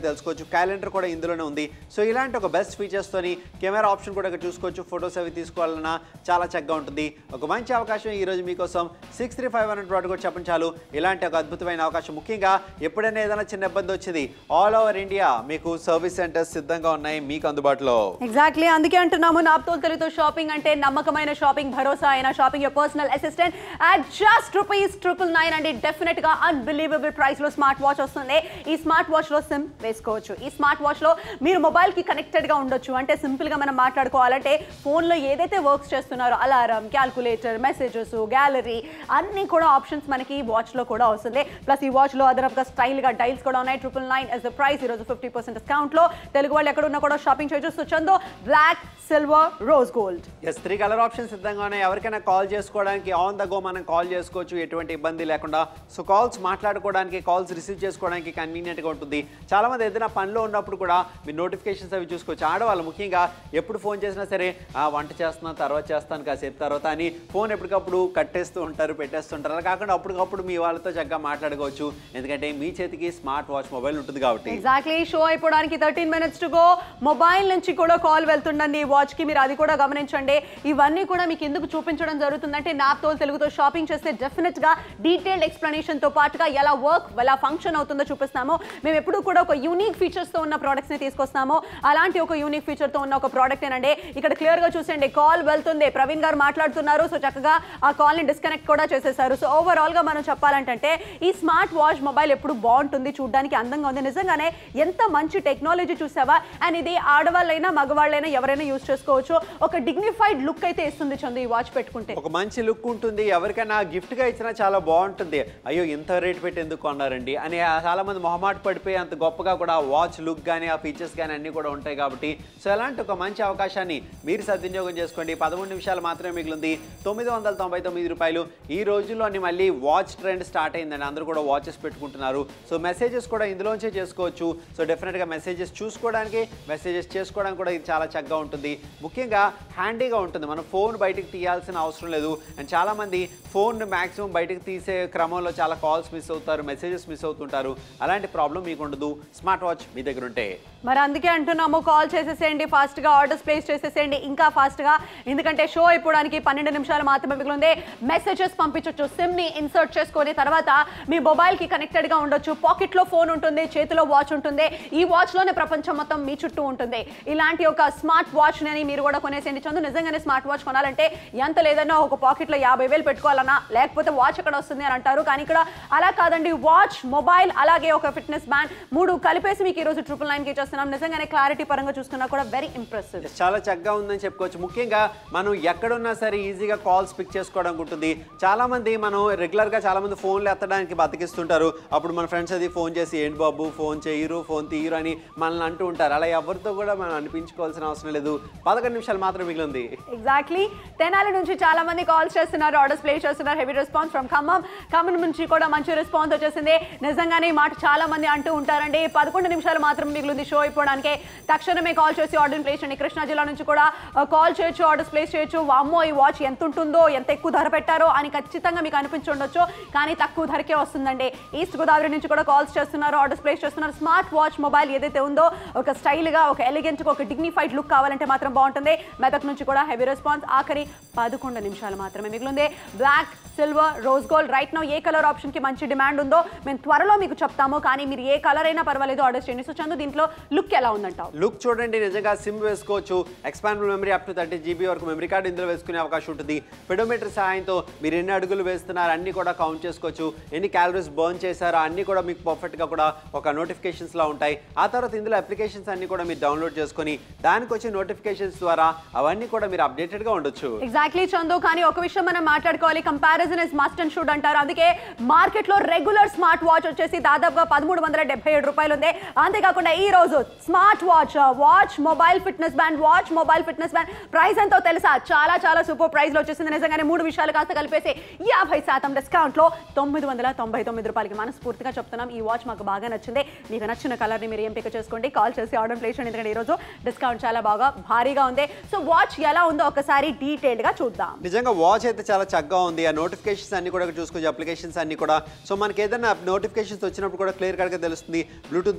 తెలుసుకోవచ్చు క్యాలెండర్ కూడా ఇందులోనే ఉంది సో ఇలాంటి ఒక బెస్ట్ ఫీచర్స్తోని కెమెరా ఆప్షన్ కూడా ఇక్కడ చూసుకోవచ్చు ఫొటోస్ అవి తీసుకోవాలన్నా చాలా చక్కగా ఉంటుంది ఒక మంచి అవకాశం ఈ రోజు మీకోసం six three five hundred product కూడా చెప్పండి చాలు ఇలాంటి ఒక అద్భుతమైన అవకాశం ముఖ్యంగా ఎప్పుడైనా ఏదైనా చిన్న ఇబ్బంది వచ్చింది ఆల్ ఓవర్ ఇండియా మీకు సర్వీస్ సెంటర్స్ సిద్ధంగా ఉన్నాయి మీకు అందుబాటులో ఎగ్జాక్ట్లీ అందుకే అంటున్నాము నాప్తో తెలుగుతో షాపింగ్ అంటే నమ్మకమైన షాపింగ్ భరోసా అయిన shopping your personal assistant at just rupees triple nine అండి డెఫినెట్ గా అన్బిలీవబుల్ ప్రైస్ లో స్మార్ట్ వాచ్ వస్తుంది ఈ స్మార్ట్ వాచ్ లో సిమ్ వేసుకోవచ్చు ఈ స్మార్ట్ వాచ్ లో మీరు మొబైల్ కి కనెక్టెడ్ గా ఉండొచ్చు అంటే సింపుల్ గా మనం మాట్లాడుకోవాలంటే ఫోన్ లో ఏదైతే వర్క్స్ చేస్తున్నారో అలారం క్యాల్కులేటర్ మెసేజెస్ గ్యాలరీ అన్ని కూడా ఆప్షన్స్ మనకి ఈ వాచ్ లో కూడా వస్తుంది ప్లస్ ఈ వాచ్ లో అదనపుగా స్టైల్ గా డైల్స్ కూడా ఉన్నాయి triple nine is the price ఈరోజు ఫిఫ్టీ పర్సెంట్ డిస్కౌంట్ లో తెలుగు వాళ్ళు ఎక్కడ ఉన్నా కూడా షాపింగ్ చేయొచ్చు so Chandu black silver rose gold is three colour option సిద్ధంగా ఉన్నాయి ఎవరికైనా కాల్ చేసుకోవడానికి ఆన్ ద గో మనం కాల్ చేసుకోవచ్చు ఎటువంటి ఇబ్బంది లేకుండా సో కాల్స్ మాట్లాడుకోవడానికి కాల్స్ రిసీవ్ చేసుకోవడానికి కన్వీనియంట్గా ఉంటుంది చాలా మంది ఏదైనా పనిలో ఉన్నప్పుడు కూడా మీరు నోటిఫికేషన్స్ అవి చూసుకోవచ్చు ఆడవాళ్ళు ముఖ్యంగా ఎప్పుడు ఫోన్ చేసినా సరే "ఆ, వంట చేస్తున్నాను తర్వాత చేస్తాను కాసేపు తర్వాత అని ఫోన్ ఎప్పటికప్పుడు కట్టేస్తూ ఉంటారు పెట్టేస్తుంటారు అలా కాకుండా అప్పటికప్పుడు మీ వాళ్ళతో చక్కగా మాట్లాడుకోవచ్చు ఎందుకంటే మీ చేతికి స్మార్ట్ వాచ్ మొబైల్ ఉంటుంది కాబట్టి ఎగ్జాక్ట్లీ షో అయిపోవడానికి thirteen minutes to go mobile నుంచి కూడా కాల్ వెళ్తుండండి వాచ్ కి మీరు అది కూడా గమనించండి ఇవన్నీ కూడా మీకు ఎందుకు చూపించడం జరుగుతుందంటే నాప్తో తెలుగుతో షాపింగ్ చేస్తే డెఫినెట్ గా డీటెయిల్డ్ ఎక్స్ప్లెనేషన్ తో పాటుగా ఎలా వర్క్ ఎలా ఫంక్షన్ అవుతుందో చూపిస్తాము మేము ఎప్పుడు కూడా ఒక యూనిక్ ఫీచర్స్ తో ఉన్న products ని తీసుకొస్తాము అలాంటి ఒక యూనిక్ ఫీచర్ తో ఉన్న ఒక ప్రోడక్ట్ ఏనండి ఇక్కడ క్లియర్ గా చూసండి కాల్ వెళ్తుంది ప్రవీణ్ గారు మాట్లాడుతున్నారు సో చక్కగా ఆ కాల్ ని డిస్కనెక్ట్ కూడా చేసేసారు సో ఓవరాల్ గా మనం చెప్పాలంటే ఈ స్మార్ట్ వాచ్ మొబైల్ ఎప్పుడు బాగుంటుంది చూడడానికి అందంగా ఉంది నిజంగానే ఎంత మంచి టెక్నాలజీ చూసావా అండ్ ఇది ఆడవాళ్ళైనా మగవాళ్ళైనా ఎవరైనా యూజ్ చేసుకోవచ్చు ఒక డిగ్నిఫైడ్ లుక్ అయితే ఇస్తుంది చందు ఈ వాచ్ పెట్టుకుంటే ఒక మంచి లుక్ ఉంటుంది ఎవరికైనా gift గా ఇచ్చినా చాలా బాగుంటుంది అయ్యో ఇంత రేట్ పెట్టి ఎందుకు కొన్నారండి అని ఆ చాలా మంది మొహమాట పడిపోయి అంత గొప్పగా కూడా వాచ్ లుక్ కానీ ఆ ఫీచర్స్ కానీ అన్నీ కూడా ఉంటాయి కాబట్టి సో అలాంటి ఒక మంచి అవకాశాన్ని మీరు సద్వినియోగం చేసుకోండి పదమూడు నిమిషాలు మాత్రమే మిగిలింది తొమ్మిది వందల తొంభై తొమ్మిది రూపాయలు ఈ రోజుల్లోని మళ్ళీ వాచ్ ట్రెండ్ స్టార్ట్ అయిందండి అందరూ కూడా వాచెస్ పెట్టుకుంటున్నారు సో మెసేజెస్ కూడా ఇందులోంచే చేసుకోవచ్చు సో డెఫినెట్గా మెసేజెస్ చూసుకోవడానికి మెసేజెస్ చేసుకోవడానికి కూడా ఇది చాలా చక్కగా ఉంటుంది ముఖ్యంగా హ్యాండీగా ఉంటుంది మనం ఫోన్ బయటికి తీయాల్సిన అవసరం లేదు అండ్ చాలామంది ఫోన్ మ్యాక్సిమం బయటికి తీసే క్రమంలో చాలా కాల్స్ మిస్ అవుతారు మెసేజెస్ మిస్ అవుతుంటారు అలాంటి ప్రాబ్లం మీకు ఉండదు స్మార్ట్ వాచ్ మీ దగ్గర ఉంటే మరి అందుకే అంటున్నాము కాల్ చేసేసేయండి ఫాస్ట్గా ఆర్డర్స్ ప్లేస్ చేసేసేయండి ఇంకా ఫాస్ట్గా ఎందుకంటే షో అయిపోవడానికి పన్నెండు నిమిషాలు మాత్రమే మిగిలింది మెసేజెస్ పంపించవచ్చు సిమ్ని ఇన్సర్ట్ చేసుకొని తర్వాత మీ మొబైల్కి కనెక్టెడ్గా ఉండొచ్చు పాకెట్లో ఫోన్ ఉంటుంది చేతిలో వాచ్ ఉంటుంది ఈ వాచ్లోనే ప్రపంచం మొత్తం మీ చుట్టూ ఉంటుంది ఇలాంటి ఒక స్మార్ట్ వాచ్ అని మీరు కూడా కొనేసేయండి చందు నిజంగానే స్మార్ట్ వాచ్ కొనాలంటే ఎంత లేదన్నా ఒక పాకెట్లో యాభై వేలు పెట్టుకోవాలన్నా లేకపోతే వాచ్ ఎక్కడ వస్తుంది అని అంటారు కానీ ఇక్కడ అలా కాదండి వాచ్ మొబైల్ అలాగే ఒక ఫిట్నెస్ బ్యాండ్ మూడు కలిపేసి మీకు ఈరోజు ట్రిపుల్ నైన్కి ఇచ్చేస్తున్నాం నిజంగానే క్లారిటీ పరంగా చూసుకున్నా కూడా వెరీ ఇంప్రెసివ్ చాలా చక్కగా ఉందని చెప్పుకోవచ్చు ముఖ్యంగా మనం ఎక్కడున్నా సరే ఈజీగా కాల్స్ పిక్ చేసుకోవడానికి ఉంటుంది చాలా మంది మనం రెగ్యులర్గా చాలా మంది ఫోన్లు ఎత్తడానికి బతికిస్తుంటారు అప్పుడు మన ఫ్రెండ్స్ అది ఫోన్ చేసి ఏంటి బాబు ఫోన్ చేయరు ఫోన్ తీయరు అని మనల్ని అంటూ ఉంటారు అలా ఎవరితో కూడా మనం అనిపించుకోవాల్సిన అవసరం లేదు పదకొండు నిమిషాలు మాత్రం మిగిలింది ఎగ్జాక్ట్లీ తెనాలి నుంచి చాలా మంది కాల్స్ చేస్తున్నారు ఆర్డర్స్ ప్లే చేస్తున్నారు heavy response from Khammam Khammam నుంచి కూడా మంచి రెస్పాన్స్ వచ్చేసింది నిజంగానే ఈ మాట చాలా మంది అంటూ ఉంటారండి పదకొండు నిమిషాలు మాత్రం మిగిలింది షో అయిపోవడానికి తక్షణమే కాల్ చేసి ఆర్డర్ ప్లేస్ చేయండి కృష్ణా జిల్లా నుంచి కూడా కాల్ చేయొచ్చు ఆర్డర్స్ ప్లేస్ చేయొచ్చు అమ్మో ఈ వాచ్ ఎంత ఉంటుందో ఎంత ఎక్కువ ధర పెట్టారో అని ఖచ్చితంగా మీకు అనిపించి ఉండొచ్చు కానీ తక్కువ ధరకే వస్తుందండి ఈస్ట్ గోదావరి నుంచి కూడా కాల్స్ చేస్తున్నారు ఆర్డర్స్ ప్లేస్ చేస్తున్నారు స్మార్ట్ వాచ్ మొబైల్ ఏదైతే ఉందో ఒక స్టైల్గా ఒక ఎలిగెంట్గా ఒక డిగ్నిఫైడ్ లుక్ కావాలంటే మాత్రం బాగుంటుంది మెదక్ నుంచి కూడా హెవీ రెస్పాన్స్ ఆఖరి పదకొండు నిమిషాలు మాత్రమే మిగిలింది black silver rose gold right now ఏ కలర్ ఆప్షన్కి మంచి డిమాండ్ ఉందో మేము త్వరలో మీకు చెప్తాము కానీ మీరు ఏ కలర్ అయినా పర్వాలేదు ఆర్డర్ చేయండి సో చందు దీంట్లో లుక్ ఎలా ఉందంటావు లుక్ చూడండి నిజంగా సిమ్ వేసుకోవచ్చు expandable memory up to thirty GB వరకు మెమరీ కార్డు ఇందులో వేసుకునే అవకాశం ఉంటుంది పెడోమీటర్ సహాయంతో మీరు ఎన్ని అడుగులు వేస్తున్నారు అన్ని కూడా కౌంట్ చేసుకోవచ్చు ఎన్ని క్యాలరీస్ బర్న్ చేశారో అన్ని కూడా మీకు పర్ఫెక్ట్గా కూడా ఒక notifications లా ఉంటాయి ఆ తర్వాత ఇందులో అప్లికేషన్స్ అన్ని కూడా మీరు డౌన్లోడ్ చేసుకొని దానికి వచ్చే నోటిఫికేషన్స్ ద్వారా అవన్నీ కూడా మీరు అప్డేటెడ్గా ఉండొచ్చు ఎగ్జాక్ట్లీ చందు కానీ ఒక విషయం మనం మాట్లాడుకోవాలి comparison is must and should అంటారు అందుకే మార్కెట్లో రెగ్యులర్ స్మార్ట్ వాచ్ వచ్చేసి దాదాపుగా పదమూడు వందల డెబ్బై ఏడు రూపాయలు ఉంది అంతేకాకుండా ఈ రోజు smart watch watch mobile fitness band watch mobile fitness band price ఎంతో తెలుసా చాలా చాలా సూపర్ ప్రైస్ లో వచ్చేసింది నిజంగానే మూడు విషయాలు కాస్త కలిపేసి యాభై శాతం డిస్కౌంట్ లో తొమ్మిది వందల తొంభై తొమ్మిది రూపాయలకి మనస్ఫూర్తిగా చెప్తున్నాం ఈ వాచ్ మాకు బాగా నచ్చింది మీకు నచ్చిన కలర్ ని మీరు ఎంపిక చేసుకోండి కాల్ చేసి ఆర్డర్ ప్లేస్ చేయండి ఎందుకంటే ఈ రోజు డిస్కౌంట్ చాలా బాగా భారీగా ఉంది సో వాచ్ ఎలా ఉందో ఒకసారి డీటెయిల్డ్ గా చూద్దాం నిజంగా వాచ్ అయితే చాలా చక్కగా ఉంది ఆ నోటిఫికేషన్స్ అన్ని కూడా ఇక్కడ చూసుకోవచ్చు అప్లికేషన్స్ అన్ని కూడా సో మనకి ఏదైనా నోటిఫికేషన్స్ వచ్చినప్పుడు కూడా క్లియర్ కట్గా తెలుస్తుంది బ్లూటూత్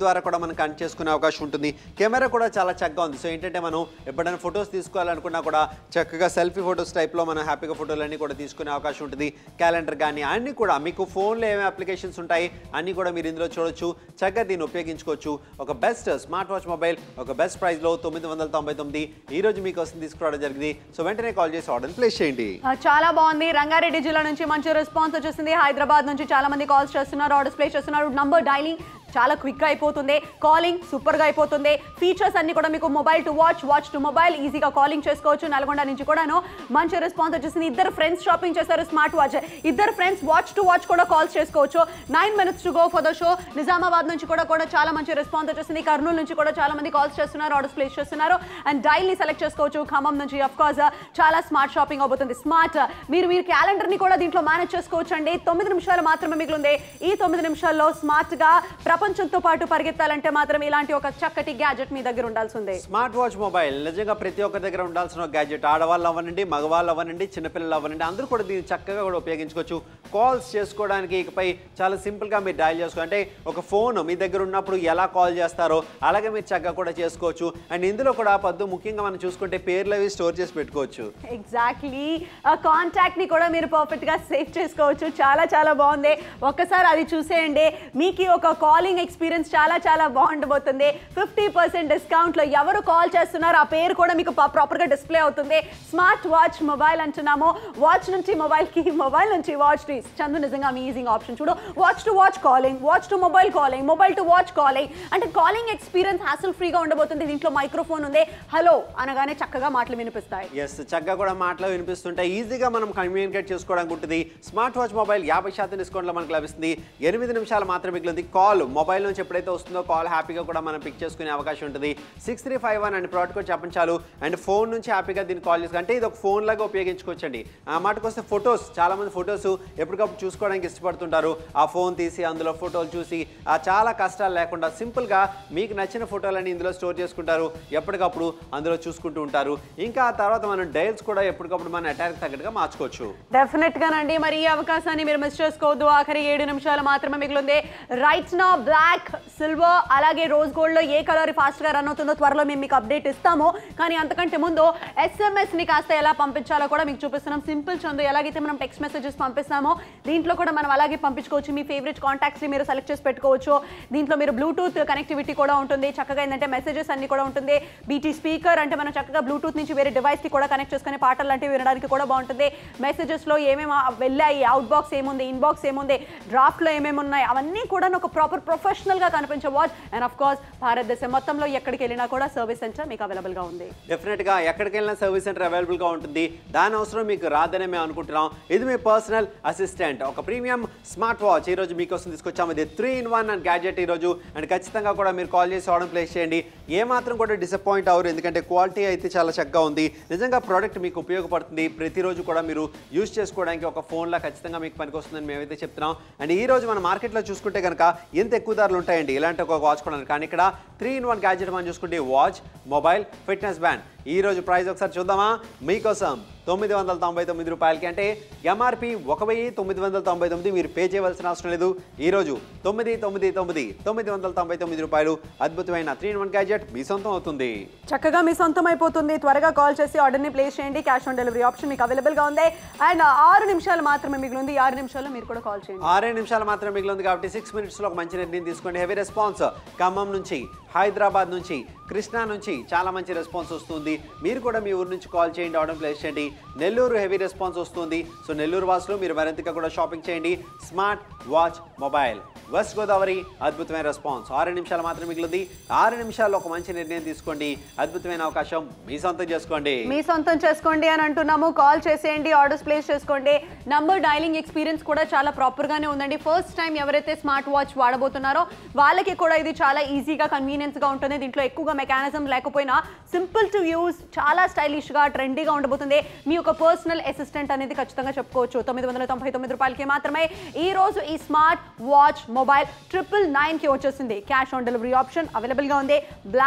ద్వారా కూడా మనం కనెక్ట్ చేసుకునే అవకాశం ఉంటుంది కెమెరా కూడా చాలా చక్కగా ఉంది సో ఏంటంటే మనం ఎప్పుడైనా ఫొటోస్ తీసుకోవాలనుకున్నా కూడా చక్కగా సెల్ఫీ ఫొటోస్ టైప్లో మనం హ్యాపీగా ఫోటోలన్నీ కూడా తీసుకునే అవకాశం ఉంటుంది క్యాలెండర్ కానీ అన్నీ కూడా మీకు ఫోన్లో ఏమేమి అప్లికేషన్స్ ఉంటాయి అన్నీ కూడా మీరు ఇందులో చూడొచ్చు చక్కగా దీన్ని ఉపయోగించుకోవచ్చు ఒక బెస్ట్ స్మార్ట్ వాచ్ మొబైల్ ఒక బెస్ట్ ప్రైస్లో తొమ్మిది వందల తొంభై తొమ్మిది ఈ రోజు మీకోసం తీసుకురావడం జరిగింది సో వెంటనే కాల్ చేసి ఆర్డర్ ప్లేస్ చేయండి ఆ, చాలా బాగుంది రంగారెడ్డి జిల్లా నుంచి మంచి రెస్పాన్స్ వచ్చేసింది హైదరాబాద్ నుంచి చాలా మంది కాల్స్ చేస్తున్నారు ఆర్డర్స్ ప్లేస్ చేస్తున్నారు నంబర్ డైలింగ్ చాలా క్విక్గా అయిపోతుంది కాలింగ్ సూపర్గా అయిపోతుంది ఫీచర్స్ అన్ని కూడా మీకు mobile to watch watch to mobile ఈజీగా కాలింగ్ చేసుకోవచ్చు నల్గొండ నుంచి కూడాను మంచి రెస్పాన్స్ వచ్చేసింది ఇద్దరు ఫ్రెండ్స్ షాపింగ్ చేశారు స్మార్ట్ వాచ్ ఇద్దరు ఫ్రెండ్స్ వాచ్ టు వాచ్ కూడా కాల్స్ చేసుకోవచ్చు nine minutes to go for the show Nizamabad నుంచి కూడా కూడా చాలా మంచి రెస్పాన్స్ వచ్చేసింది కర్నూలు నుంచి కూడా చాలా మంది కాల్స్ చేస్తున్నారు ఆర్డర్స్ ప్లేస్ చేస్తున్నారు అండ్ డైలీ సెలెక్ట్ చేసుకోవచ్చు ఖమ్మం నుంచి అఫ్ కోర్స్ చాలా స్మార్ట్ షాపింగ్ అవబోతుంది స్మార్ట్ మీరు మీరు క్యాలెండర్ ని కూడా దీంట్లో మేనేజ్ చేసుకోవచ్చు అండి తొమ్మిది నిమిషాలు మాత్రమే మిగిలింది ఈ తొమ్మిది నిమిషాల్లో స్మార్ట్ గా ప్రపంచంతో పాటు పరిగెత్తాలంటే మాత్రం ఇలాంటి ఒక చక్కటి గ్యాజెట్ మీ దగ్గర ఉండాల్సిందే స్మార్ట్ వాచ్ మొబైల్ నిజంగా ప్రతి ఒక్కరి దగ్గర ఉండాల్సిన ఒక గ్యాడ్జెట్ ఆడవాళ్ళు అవ్వనండి మగవాళ్ళు అవ్వనండి చిన్నపిల్లలు అవ్వనండి అందరూ కూడా దీన్ని చక్కగా కూడా ఉపయోగించుకోవచ్చు కాల్స్ చేసుకోవడానికి ఇకపై చాలా సింపుల్గా మీరు డయల్ చేసుకో అంటే ఒక ఫోన్ మీ దగ్గర ఉన్నప్పుడు ఎలా కాల్ చేస్తారో అలాగే మీరు చక్కగా కూడా చేసుకోవచ్చు అండ్ ఇందులో కూడా పద్దు ముఖ్యంగా మనం చూసుకుంటే పేర్లు అవి స్టోర్ చేసి పెట్టుకోవచ్చు ఎగ్జాక్ట్లీ కాంటాక్ట్ ని కూడా మీరు పర్ఫెక్ట్ గా సేవ్ చేసుకోవచ్చు చాలా చాలా బాగుంది ఒక్కసారి అది చూసేయండి మీకు ఒక కాలింగ్ ఎక్స్పీరియన్స్ చాలా చాలా బాగుండబోతుంది ఫిఫ్టీ పర్సెంట్ డిస్కౌంట్ లో ఎవరు కాల్ చేస్తున్నారో ఆ పేరు కూడా మీకు ప్రాపర్ గా డిస్ప్లే అవుతుంది స్మార్ట్ వాచ్ మొబైల్ అంటున్నాము వాచ్ నుంచి మొబైల్ కి మొబైల్ నుంచి వాచ్ కి చందు నిజంగా అమేజింగ్ ఆప్షన్ చూడు watch to watch calling watch to mobile calling mobile to watch calling అంటే కాలింగ్ ఎక్స్పీరియన్స్ హ్యాసిల్ ఫ్రీగా ఉండబోతుంది దీంట్లో మైక్రోఫోన్ ఉంది హలో అనగానే చక్కగా మాటలు వినిపిస్తాయి ఎస్ చక్కగా కూడా మాటలు వినిపిస్తుంటాయి ఈజీగా మనం కమ్యూనికేట్ చేసుకోవడానికి ఉంటుంది స్మార్ట్ వాచ్ మొబైల్ యాభై శాతం డిస్కౌంట్లో మనకు లభిస్తుంది ఎనిమిది నిమిషాలు మాత్రమే మిగిలింది కాల్ మొబైల్ నుంచి ఎప్పుడైతే వస్తుందో కాల్ హ్యాపీగా కూడా మనం పిక్ చేసుకునే అవకాశం ఉంటుంది six three five one and product కూడా చెప్పండి చాలు అండ్ ఫోన్ నుంచి హ్యాపీగా దీన్ని కాల్ చేసుకో అంటే ఇది ఒక ఫోన్ లాగా ఉపయోగించుకోవచ్చండి ఆ మాటకు వస్తే ఫొటోస్ చాలా మంది ఫొటోస్ ఎప్పటికప్పుడు చూసుకోవడానికి ఇష్టపడుతుంటారు ఆ ఫోన్ తీసి అందులో ఫోటోలు చూసి ఆ చాలా కష్టాలు లేకుండా సింపుల్గా మీకు నచ్చిన ఫోటోలని ఇందులో స్టోర్ చేసుకుంటారు ఎప్పటికప్పుడు అందులో చూసుకుంటూ ఉంటారు ఇంకా ఆ తర్వాత మనం డైల్స్ కూడా ఎప్పటికప్పుడు మన అటాక్ తగ్గట్టుగా మార్చుకోవచ్చు డెఫినెట్ గానండి మరి ఈ అవకాశాన్ని మీరు మిస్ చేసుకోవద్దు ఆఖరి ఏడు నిమిషాలు మాత్రమే మిగిలింది రైట్ నా బ్లాక్ సిల్వర్ అలాగే రోజ్ గోల్డ్ లో ఏ కలర్ ఫాస్ట్ గా రన్ అవుతుందో త్వరలో మేము మీకు అప్డేట్ ఇస్తాము కానీ అంతకంటే ముందు ఎస్ఎంఎస్ ని కాస్త ఎలా పంపించాలో కూడా మీకు చూపిస్తున్నాం సింపుల్ చందు ఎలాగైతే మనం టెక్స్ట్ మెసేజెస్ పంపిస్తామో దీంట్లో కూడా మనం అలాగే పంపించుకోవచ్చు మీ ఫేవరెట్ కాంటాక్ట్స్ ని మీరు సెలెక్ట్ చేసి పెట్టుకోవచ్చు దీంట్లో మీరు బ్లూటూత్ కనెక్టివిటీ కూడా ఉంటుంది చక్కగా ఏంటంటే మెసేజెస్ అన్ని కూడా ఉంటుంది బీటీ స్పీకర్ అంటే మనం చక్కగా బ్లూటూత్ నుంచి వేరే డివైస్ కి కూడా కనెక్ట్ చేసుకునే పాటలు లాంటివి వినడానికి కూడా బాగుంటుంది మెసేజెస్ లో ఏమేమి వెళ్ళాయి అవుట్ బాక్స్ ఏముంది ఇన్బాక్స్ ఏముంది డ్రాఫ్ట్ లో ఏమేమి ఉన్నాయి అవన్నీ కూడా ఒక ప్రాపర్ ప్రొఫెషనల్ గా కనిపించే వాచ్ అండ్ ఆఫ్ కోర్స్ భారతదేశం మొత్తంలో ఎక్కడికి వెళ్ళినా కూడా సర్వీస్ సెంటర్ మీకు అవైలబుల్ గా ఉంది డెఫినెట్గా ఎక్కడికి వెళ్ళినా సర్వీస్ సెంటర్ అవైలబుల్గా ఉంటుంది దాని అవసరం మీకు రాదనే మేము అనుకుంటున్నాం ఇది మీ పర్సనల్ అసిస్టెంట్ ఒక ప్రీమియం స్మార్ట్ వాచ్ ఈ రోజు మీకోసం తీసుకొచ్చాము ఇది three in one and gadget ఈ రోజు అండ్ ఖచ్చితంగా కూడా మీరు కాల్ చేసి ఆర్డర్ ప్లేస్ చేయండి ఏ మాత్రం కూడా డిసప్పాయింట్ అవ్వరు ఎందుకంటే క్వాలిటీ అయితే చాలా చక్కగా ఉంది నిజంగా ప్రోడక్ట్ మీకు ఉపయోగపడుతుంది ప్రతిరోజు కూడా మీరు యూజ్ చేసుకోవడానికి ఒక ఫోన్లా ఖచ్చితంగా మీకు పనికొస్తుందని మేమైతే చెప్తున్నాం అండ్ ఈ రోజు మన మార్కెట్లో చూసుకుంటే కనుక ఎంత ఎక్కువ ధరలు ఉంటాయండి ఇలాంటి ఒక వాచ్ కొనడానికి కానీ ఇక్కడ త్రీ ఇన్ వన్ గ్యాడ్జెట్ మనం చూసుకుంటే వాచ్ మొబైల్ ఫిట్నెస్ బ్యాండ్ ఈ రోజు ప్రైస్ ఒకసారి చూద్దామా మీకోసం తొమ్మిది వందల తొంభై తొమ్మిది రూపాయలకి అంటే ఎంఆర్పి ఒక వెయ్యి తొమ్మిది వందల తొంభై తొమ్మిది మీరు పే చేయవలసిన అవసరం లేదు ఈ రోజు తొమ్మిది తొమ్మిది తొమ్మిది తొమ్మిది వందల తొంభై తొమ్మిది రూపాయలు అద్భుతమైన త్రీ ఇన్ వన్ గ్యాడ్జెట్ మీ సొంతం అవుతుంది చక్కగా మీ సొంతం అయిపోతుంది త్వరగా కాల్ చేసి ఆర్డర్ని ప్లేస్ చేయండి క్యాష్ ఆన్ డెలివరీ ఆప్షన్ మీకు అవైలబుల్ గా ఉంది అండ్ ఆరు నిమిషాలు మాత్రమే మిగిలింది ఈ ఆరు నిమిషాల్లో మీరు కూడా కాల్ చేయండి ఆరే నిమిషాలు మాత్రం మిగిలింది కాబట్టి సిక్స్ మినిట్స్లో ఒక మంచి నిర్ణయం తీసుకోండి హెవీ రెస్పాన్స్ ఖమ్మం నుంచి హైదరాబాద్ నుంచి కృష్ణా నుంచి చాలా మంచి రెస్పాన్స్ వస్తుంది మీరు కూడా మీ ఊరు నుంచి కాల్ చేయండి ఆర్డర్ ప్లేస్ చేయండి నెల్లూరు హెవీ రెస్పాన్స్ వస్తుంది సో నెల్లూరు వాసులు మీరు మరింతగా కూడా షాపింగ్ చేయండి smart watch mobile west Godavari అద్భుతమైన రెస్పాన్స్ ఆరు నిమిషాలు మాత్రం మిగిలింది ఆరు నిమిషాల్లో ఒక మంచి నిర్ణయం తీసుకోండి అద్భుతమైన అవకాశం మీ సొంతం చేసుకోండి మీ సొంతం చేసుకోండి అని అంటున్నాము కాల్ చేసేయండి ఆర్డర్స్ ప్లేస్ చేసుకోండి నంబర్ డైలింగ్ ఎక్స్పీరియన్స్ కూడా చాలా ప్రాపర్ గానే ఉందండి ఫస్ట్ టైం ఎవరైతే స్మార్ట్ వాచ్ వాడబోతున్నారో వాళ్ళకి కూడా ఇది చాలా ఈజీగా కన్వీనియన్స్ గా ఉంటుంది దీంట్లో ఎక్కువగా మెకానిజం లేకపోయినా సింపుల్ టు యూజ్ చాలా స్టైలిష్ గా ట్రెండీగా ఉండబోతుంది మీ యొక్క పర్సనల్ అసిస్టెంట్ అనేది ఖచ్చితంగా చెప్పుకోవచ్చు తొమ్మిది వందల తొంభై తొమ్మిది రూపాయలకి మాత్రమే ఈ రోజు ఈ smart watch mobile triple nine కి వచ్చేసింది cash on delivery option available గా ఉంది బ్లాక్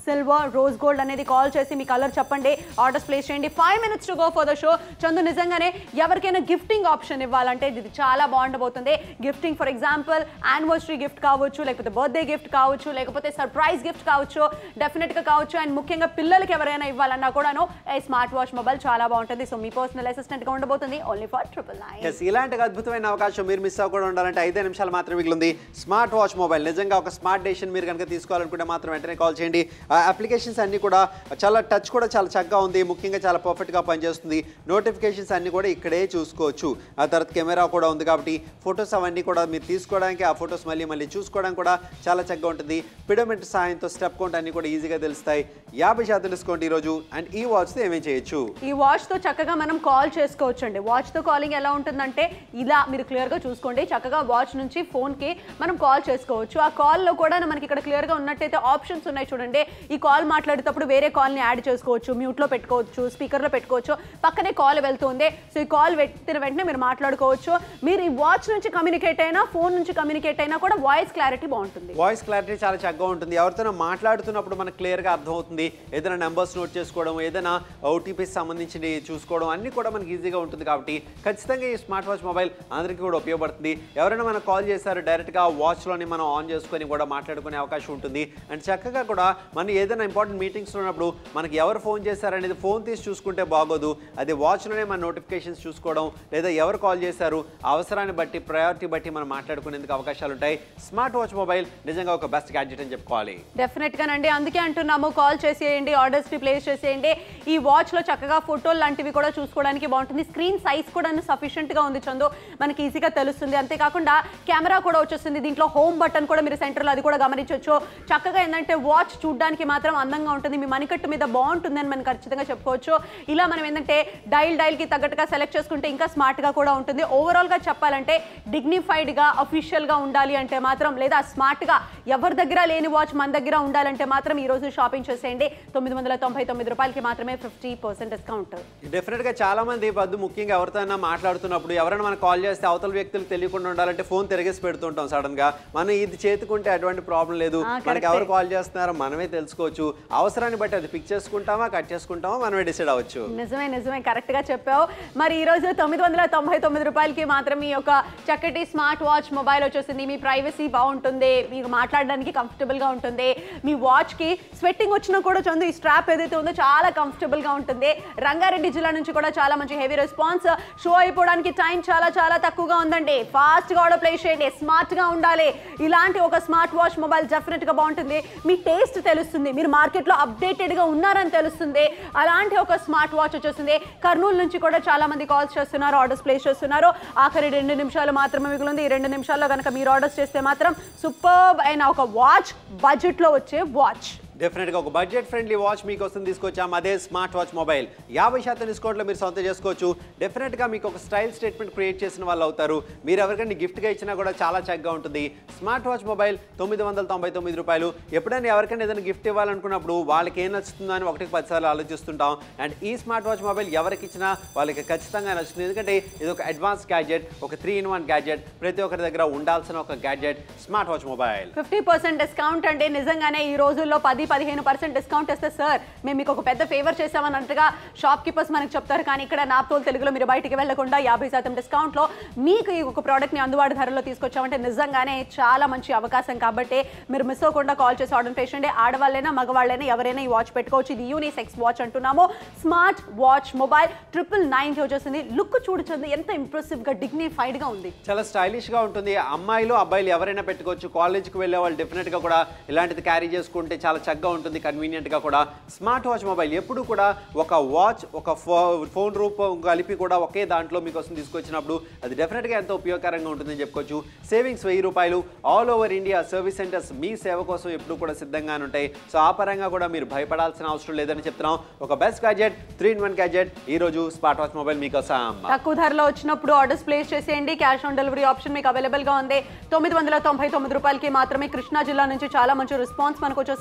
సిల్వర్ రోజ్ గోల్డ్ అనేది కాల్ చేసి మీ కలర్ చెప్పండి ఆర్డర్స్ ప్లేస్ చేయండి five minutes to go for the show Chandu నిజంగానే ఎవరికైనా గిఫ్టింగ్ ఆప్షన్ ఇవ్వాలంటే ఇది చాలా బాగుండబోతుంది gifting for example anniversary gift కావచ్చు లేకపోతే బర్త్డే గిఫ్ట్ కావచ్చు లేకపోతే సర్ప్రైజ్ గిఫ్ట్ కావచ్చు డెఫినెట్గా కావచ్చు అండ్ ముఖ్యంగా పిల్లలకి ఎవరైనా ఇవ్వాలన్నా కూడాను ఈ స్మార్ట్ వాచ్ మొబైల్ చాలా బాగుంటుంది సో మీ పర్సనల్ అసిస్టెంట్గా ఉండబోతుంది only for triple nine is ఇలాంటి అద్భుతమైన అవకాశం మీరు మిస్ అవ్వకుండా ఉండాలంటే ఐదే నిమిషాలు మాత్రమే మిగిలింది స్మార్ట్ వాచ్ మొబైల్ నిజంగా ఒక స్మార్ట్ డెసిషన్ మీరు కనుక తీసుకోవాలనుకుంటే మాత్రం వెంటనే కాల్ చేయండి ఆ అప్లికేషన్స్ అన్ని కూడా చాలా టచ్ కూడా చాలా చక్కగా ఉంది ముఖ్యంగా చాలా పర్ఫెక్ట్గా పనిచేస్తుంది నోటిఫికేషన్స్ అన్ని కూడా ఇక్కడే చూసుకోవచ్చు ఆ తర్వాత కెమెరా కూడా ఉంది కాబట్టి ఫొటోస్ అవన్నీ కూడా మీరు తీసుకోవడానికి ఆ ఫొటోస్ మళ్ళీ మళ్ళీ చూసుకోవడానికి కూడా చాలా చక్కగా ఉంటుంది పిడోమీటర్ సాయంతో స్టెప్ కౌంట్ అన్ని కూడా ఈజీగా తెలుస్తాయి యాభై శాతం డిస్కౌంట్ ఈరోజు అండ్ ఈ వాచ్తో ఏమేం చేయొచ్చు ఈ వాచ్ తో చక్కగా మనం కాల్ చేసుకోవచ్చు అండి వాచ్ తో కాలింగ్ ఎలా ఉంటుందంటే ఇలా మీరు క్లియర్ గా చూసుకోండి చక్కగా వాచ్ నుంచి ఫోన్ కి మనం కాల్ చేసుకోవచ్చు ఆ కాల్ లో కూడా మనకి ఇక్కడ క్లియర్ గా ఉన్నట్టయితే ఆప్షన్స్ ఉన్నాయి చూడండి ఈ కాల్ మాట్లాడేటప్పుడు వేరే కాల్ ని యాడ్ చేసుకోవచ్చు మ్యూట్ లో పెట్టుకోవచ్చు స్పీకర్ లో పెట్టుకోవచ్చు పక్కనే కాల్ వెళ్తుంది సో ఈ కాల్ పెట్టిన వెంటనే మీరు మాట్లాడుకోవచ్చు మీరు ఈ వాచ్ నుంచి కమ్యూనికేట్ అయినా ఫోన్ నుంచి కమ్యూనికేట్ అయినా కూడా వాయిస్ క్లారిటీ బాగుంటుంది వాయిస్ క్లారిటీ చాలా చక్కగా ఉంటుంది ఎవరితోనో మాట్లాడుతున్నప్పుడు మనకు క్లియర్గా అర్థమవుతుంది ఏదైనా నెంబర్స్ నోట్ చేసుకోవడం ఏదైనా ఓటీపీస్ సంబంధించి చూసుకోవడం అన్నీ కూడా మనకి ఈజీగా ఉంటుంది కాబట్టి ఖచ్చితంగా ఈ స్మార్ట్ వాచ్ మొబైల్ అందరికీ కూడా ఉపయోగపడుతుంది ఎవరైనా మనకు కాల్ చేశారు డైరెక్ట్గా వాచ్లోని మనం ఆన్ చేసుకొని కూడా మాట్లాడుకునే అవకాశం ఉంటుంది అండ్ చక్కగా కూడా మనం ఏదైనా ఇంపార్టెంట్ మీటింగ్స్ ఉన్నప్పుడు మనకి ఎవరు ఫోన్ చేశారనేది ఫోన్ తీసి చూసుకుంటే బాగోదు అది వాచ్లోనే మన నోటిఫికేషన్స్ చూసుకోవడం లేదా ఎవరు కాల్ చేశారు అవసరాన్ని బట్టి ప్రయారిటీ బట్టి మనం మాట్లాడుకునేందుకు అవకాశాలు ఉంటాయి స్మార్ట్ వాచ్ మొబైల్ నిజంగా ఒక బెస్ట్ గ్యాడ్జెట్ అని చెప్పుకోవాలి డెఫినెట్ గానండి అందుకే అంటున్నాము కాల్ చేసేయండి ఆర్డర్స్ ని ప్లేస్ చేసేయండి ఈ వాచ్ లో చక్కగా ఫోటోలు లాంటివి కూడా చూసుకోవడానికి బాగుంటుంది స్క్రీన్ సైజ్ కూడా సఫిషియెంట్ గా ఉంది చందు మనకి ఈజీగా తెలుస్తుంది అంతేకాకుండా కెమెరా కూడా వచ్చేస్తుంది దీంట్లో హోమ్ బటన్ కూడా మీరు సెంటర్లో అది కూడా గమనించవచ్చు చక్కగా ఏంటంటే వాచ్ చూడడానికి మాత్రం అందంగా ఉంటుంది మీ మణికట్టు మీద బాగుంటుంది అని మనం ఖచ్చితంగా చెప్పుకోవచ్చు ఇలా మనం ఏంటంటే డైల్ డైల్ కి తగ్గట్టుగా సెలెక్ట్ చేసుకుంటే ఇంకా స్మార్ట్ గా కూడా ఉంటుంది ఓవరాల్ గా చెప్పాలంటే డిగ్నిఫైడ్ గా అఫీషియల్ గా ఉండాలి అంటే మాత్రం లేదా స్మార్ట్ గా ఎవరి దగ్గర లేని వాచ్ మన దగ్గర ఉండాలంటే మాత్రం ఈ రోజు షాపింగ్ చేసేయండి తొమ్మిది వందల తొంభై తొమ్మిది రూపాయలకి మాత్రమే ఫిఫ్టీ పర్సెంట్ డిస్కౌంట్ డెఫినెట్గా చాలా మంది పద్దు ముఖ్యంగా ఎవరితో మాట్లాడుతున్నప్పుడు ఎవరైనా మనకు కాల్ చేస్తే అవతల వ్యక్తులకు తెలియకుండా ఉండాలంటే ఫోన్ తిరిగేసి పెడుతుంటాం సడన్ గా మనం ఇది చేతుకుంటే అటువంటి ప్రాబ్లం లేదు ఆ, మనకి correct. ఎవరు కాల్ చేస్తున్నారో మనమే తెలుసుకోవచ్చు అవసరాన్ని బట్టి అది పిక్ చేసుకుంటామా కట్ చేసుకుంటామా మనమే డిసైడ్ అవ్వచ్చు నిజమే నిజమే కరెక్ట్ గా చెప్పావు మరి ఈ రోజు తొమ్మిది వందల తొంభై తొమ్మిది రూపాయలకి మాత్రం ఈ యొక్క చక్కటి స్మార్ట్ వాచ్ మొబైల్ వచ్చేసింది మీ ప్రైవసీ బాగుంటుంది మీకు మాట్లాడడానికి కంఫర్టబుల్ గా ఉంటుంది మీ వాచ్ కి స్వెట్టింగ్ వచ్చినా కూడా చందు ఈ స్ట్రాప్ ఏదైతే ఉందో చాలా కంఫర్టబుల్ గా ఉంటుంది రంగారెడ్డి జిల్లా నుంచి కూడా చాలా మంచి హెవీ రెస్పాన్స్ షో అయిపోవడానికి టైం చాలా చాలా తక్కువగా ఉందండి ఫాస్ట్ గా ఆర్డర్ ప్లేస్ చేయండి స్మార్ట్ గా ఉండాలి ఇలాంటి ఒక స్మార్ట్ వాచ్ మొబైల్ డెఫినెట్ గా బాగుంటుంది మీ టేస్ట్ తెలుస్తుంది మీరు మార్కెట్ లో అప్డేటెడ్ గా ఉన్నారని తెలుస్తుంది అలాంటి ఒక స్మార్ట్ వాచ్ వచ్చేసింది కర్నూలు నుంచి కూడా చాలా మంది కాల్స్ చేస్తున్నారు ఆర్డర్స్ ప్లేస్ చేస్తున్నారు ఆఖరి రెండు నిమిషాలు మాత్రమే మిగిలింది ఈ రెండు నిమిషాల్లో కనుక మీరు ఆర్డర్స్ చేస్తే మాత్రం సూపర్ అయిన ఒక వాచ్ బడ్జెట్ లో వచ్చే వాచ్ డెఫినెట్గా ఒక బడ్జెట్ ఫ్రెండ్లీ వాచ్ మీకోసం తీసుకొచ్చాం అదే స్మార్ట్ వాచ్ మొబైల్ యాభై శాతం డిస్కౌంట్లో మీరు సొంత చేసుకోవచ్చు డెఫినెట్గా మీకు ఒక స్టైల్ స్టేట్మెంట్ క్రియేట్ చేసిన వాళ్ళు అవుతారు మీరు ఎవరికైనా గిఫ్ట్గా ఇచ్చినా కూడా చాలా చక్కగా ఉంటుంది స్మార్ట్ వాచ్ మొబైల్ తొమ్మిది వందల తొంభై తొమ్మిది రూపాయలు ఎప్పుడైనా ఎవరికైనా ఏదైనా గిఫ్ట్ ఇవ్వాలనుకున్నప్పుడు వాళ్ళకి ఏం నచ్చుతుందో అని ఒకటికి పదిసార్లు ఆలోచిస్తుంటాం అండ్ ఈ స్మార్ట్ వాచ్ మొబైల్ ఎవరికి ఇచ్చినా వాళ్ళకి ఖచ్చితంగా నచ్చుతుంది ఎందుకంటే ఇది ఒక అడ్వాన్స్ గ్యాడ్జెట్ ఒక త్రీ ఇన్ వన్ గ్యాడ్జెట్ ప్రతి ఒక్కరి దగ్గర ఉండాల్సిన ఒక gadget smart watch mobile fifty percent discount అంటే నిజంగానే ఈ రోజుల్లో పది పదిహేను పర్సెంట్ డిస్కౌంట్ ఇస్తే సార్ మేము మీకు ఒక పెద్ద ఫేవర్ చేసామన్నట్టుగా షాప్ కీపర్స్ మనకు చెప్తారు కానీ ఇక్కడ నాప్తోల్ తెలుగులో మీరు బయటికి వెళ్లకుండా యాభై శాతం డిస్కౌంట్లో మీకు ఈ ఒక ప్రోడక్ట్ని అందుబాటు ధరలో తీసుకొచ్చామంటే నిజంగానే చాలా మంచి అవకాశం కాబట్టి మీరు మిస్ అవ్వకుండా కాల్ చేసి ఆర్డర్ చేయండి ఆడవాళ్ళైనా మగవాళ్ళైనా ఎవరైనా ఈ వాచ్ పెట్టుకోవచ్చు ఇది యూనిసెక్స్ వాచ్ అంటున్నాము స్మార్ట్ వాచ్ మొబైల్ ట్రిపుల్ నైన్కి వచ్చేసింది లుక్ చూడొచ్చింది ఎంత ఇంప్రెసివ్గా డిగ్నిఫైడ్గా ఉంది చాలా స్టైలిష్ గా ఉంటుంది అమ్మాయిలు అబ్బాయిలు ఎవరైనా పెట్టుకోవచ్చు కాలేజ్కి వెళ్ళే వాళ్ళు డెఫినెట్ గా కూడా ఇలాంటిది క్యారీ చేసుకుంటే చాలా చక్కగా ఉంటుంది కన్వీనియంట్ గా కూడా స్మార్ట్ వాచ్ మొబైల్ ఎప్పుడు కూడా ఒక వాచ్ ఒక ఫోన్ రూపం కలిపి కూడా ఒకే దాంట్లో మీకోసం తీసుకొచ్చినప్పుడు అది డెఫినెట్ గా ఎంతో ఉపయోగకరంగా ఉంటుందని చెప్పుకోవచ్చు సేవింగ్స్ వెయ్యి రూపాయలు all over India service centres మీ సేవ కోసం ఎప్పుడు కూడా సిద్ధంగానే ఉంటాయి సో ఆ పరంగా కూడా మీరు భయపడాల్సిన అవసరం లేదని చెప్తున్నాం ఒక best gadget three in one gadget ఈ రోజు స్మార్ట్ వాచ్ మొబైల్ మీకోసం తక్కువ ధరలో వచ్చినప్పుడు ఆర్డర్స్ ప్లేస్ చేసేయండి క్యాష్ ఆన్ డెలివరీ ఆప్షన్ మీకు అవైలబుల్ గా ఉంది తొమ్మిది వందల తొంభై తొమ్మిది రూపాయలకి మాత్రమే కృష్ణా జిల్లా నుంచి చాలా మంచి రెస్పాన్స్ మనకు వచ్చేస్తుంది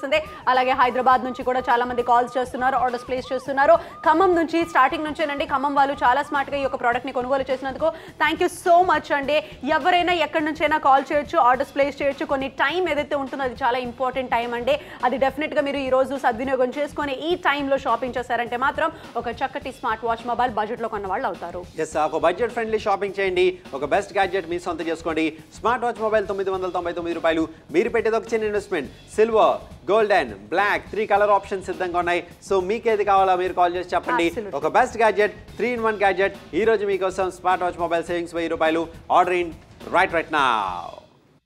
అలాగే హైదరాబాద్ నుంచి కూడా చాలా మంది కాల్స్ చేస్తున్నారు ఆర్డర్స్ ప్లేస్ చేస్తున్నారు ఖమ్మం నుంచి స్టార్టింగ్ నుంచేనండి ఖమ్మం వాళ్ళు చాలా స్మార్ట్ గా ఈ యొక్క ప్రోడక్ట్ ని కొనుగోలు చేసినందుకు థ్యాంక్ యూ సో మచ్ అండి ఎవరైనా ఎక్కడి నుంచైనా కాల్ చేయొచ్చు ఆర్డర్స్ ప్లేస్ చేయొచ్చు కొన్ని టైం ఏదైతే ఉంటుందో అది చాలా ఇంపార్టెంట్ టైం అండి అది డెఫినెట్ గా మీరు ఈ రోజు సద్వినియోగం చేసుకొని ఈ టైంలో షాపింగ్ చేశారంటే మాత్రం ఒక చక్కటి స్మార్ట్ వాచ్ మొబైల్ బడ్జెట్ లో కొన్న వాళ్ళు అవుతారు ఎస్ ఒక బడ్జెట్ ఫ్రెండ్లీ షాపింగ్ చేయండి ఒక బెస్ట్ గ్యాడ్జెట్ మీ సొంత చేసుకోండి స్మార్ట్ వాచ్ మొబైల్ తొమ్మిది వందల తొంభై తొమ్మిది రూపాయలు మీరు పెట్టేది ఒక చిన్న investment silver golden black three colour options సిద్ధంగా ఉన్నాయి సో మీకు ఏది కావాలో మీరు కాల్ చేసి చెప్పండి Absolutely. ఒక best gadget three in one gadget ఈ రోజు మీకోసం స్మార్ట్ వాచ్ మొబైల్ సేవింగ్స్ వెయ్యి రూపాయలు ఆర్డర్ ఇన్ రైట్ రైట్ నా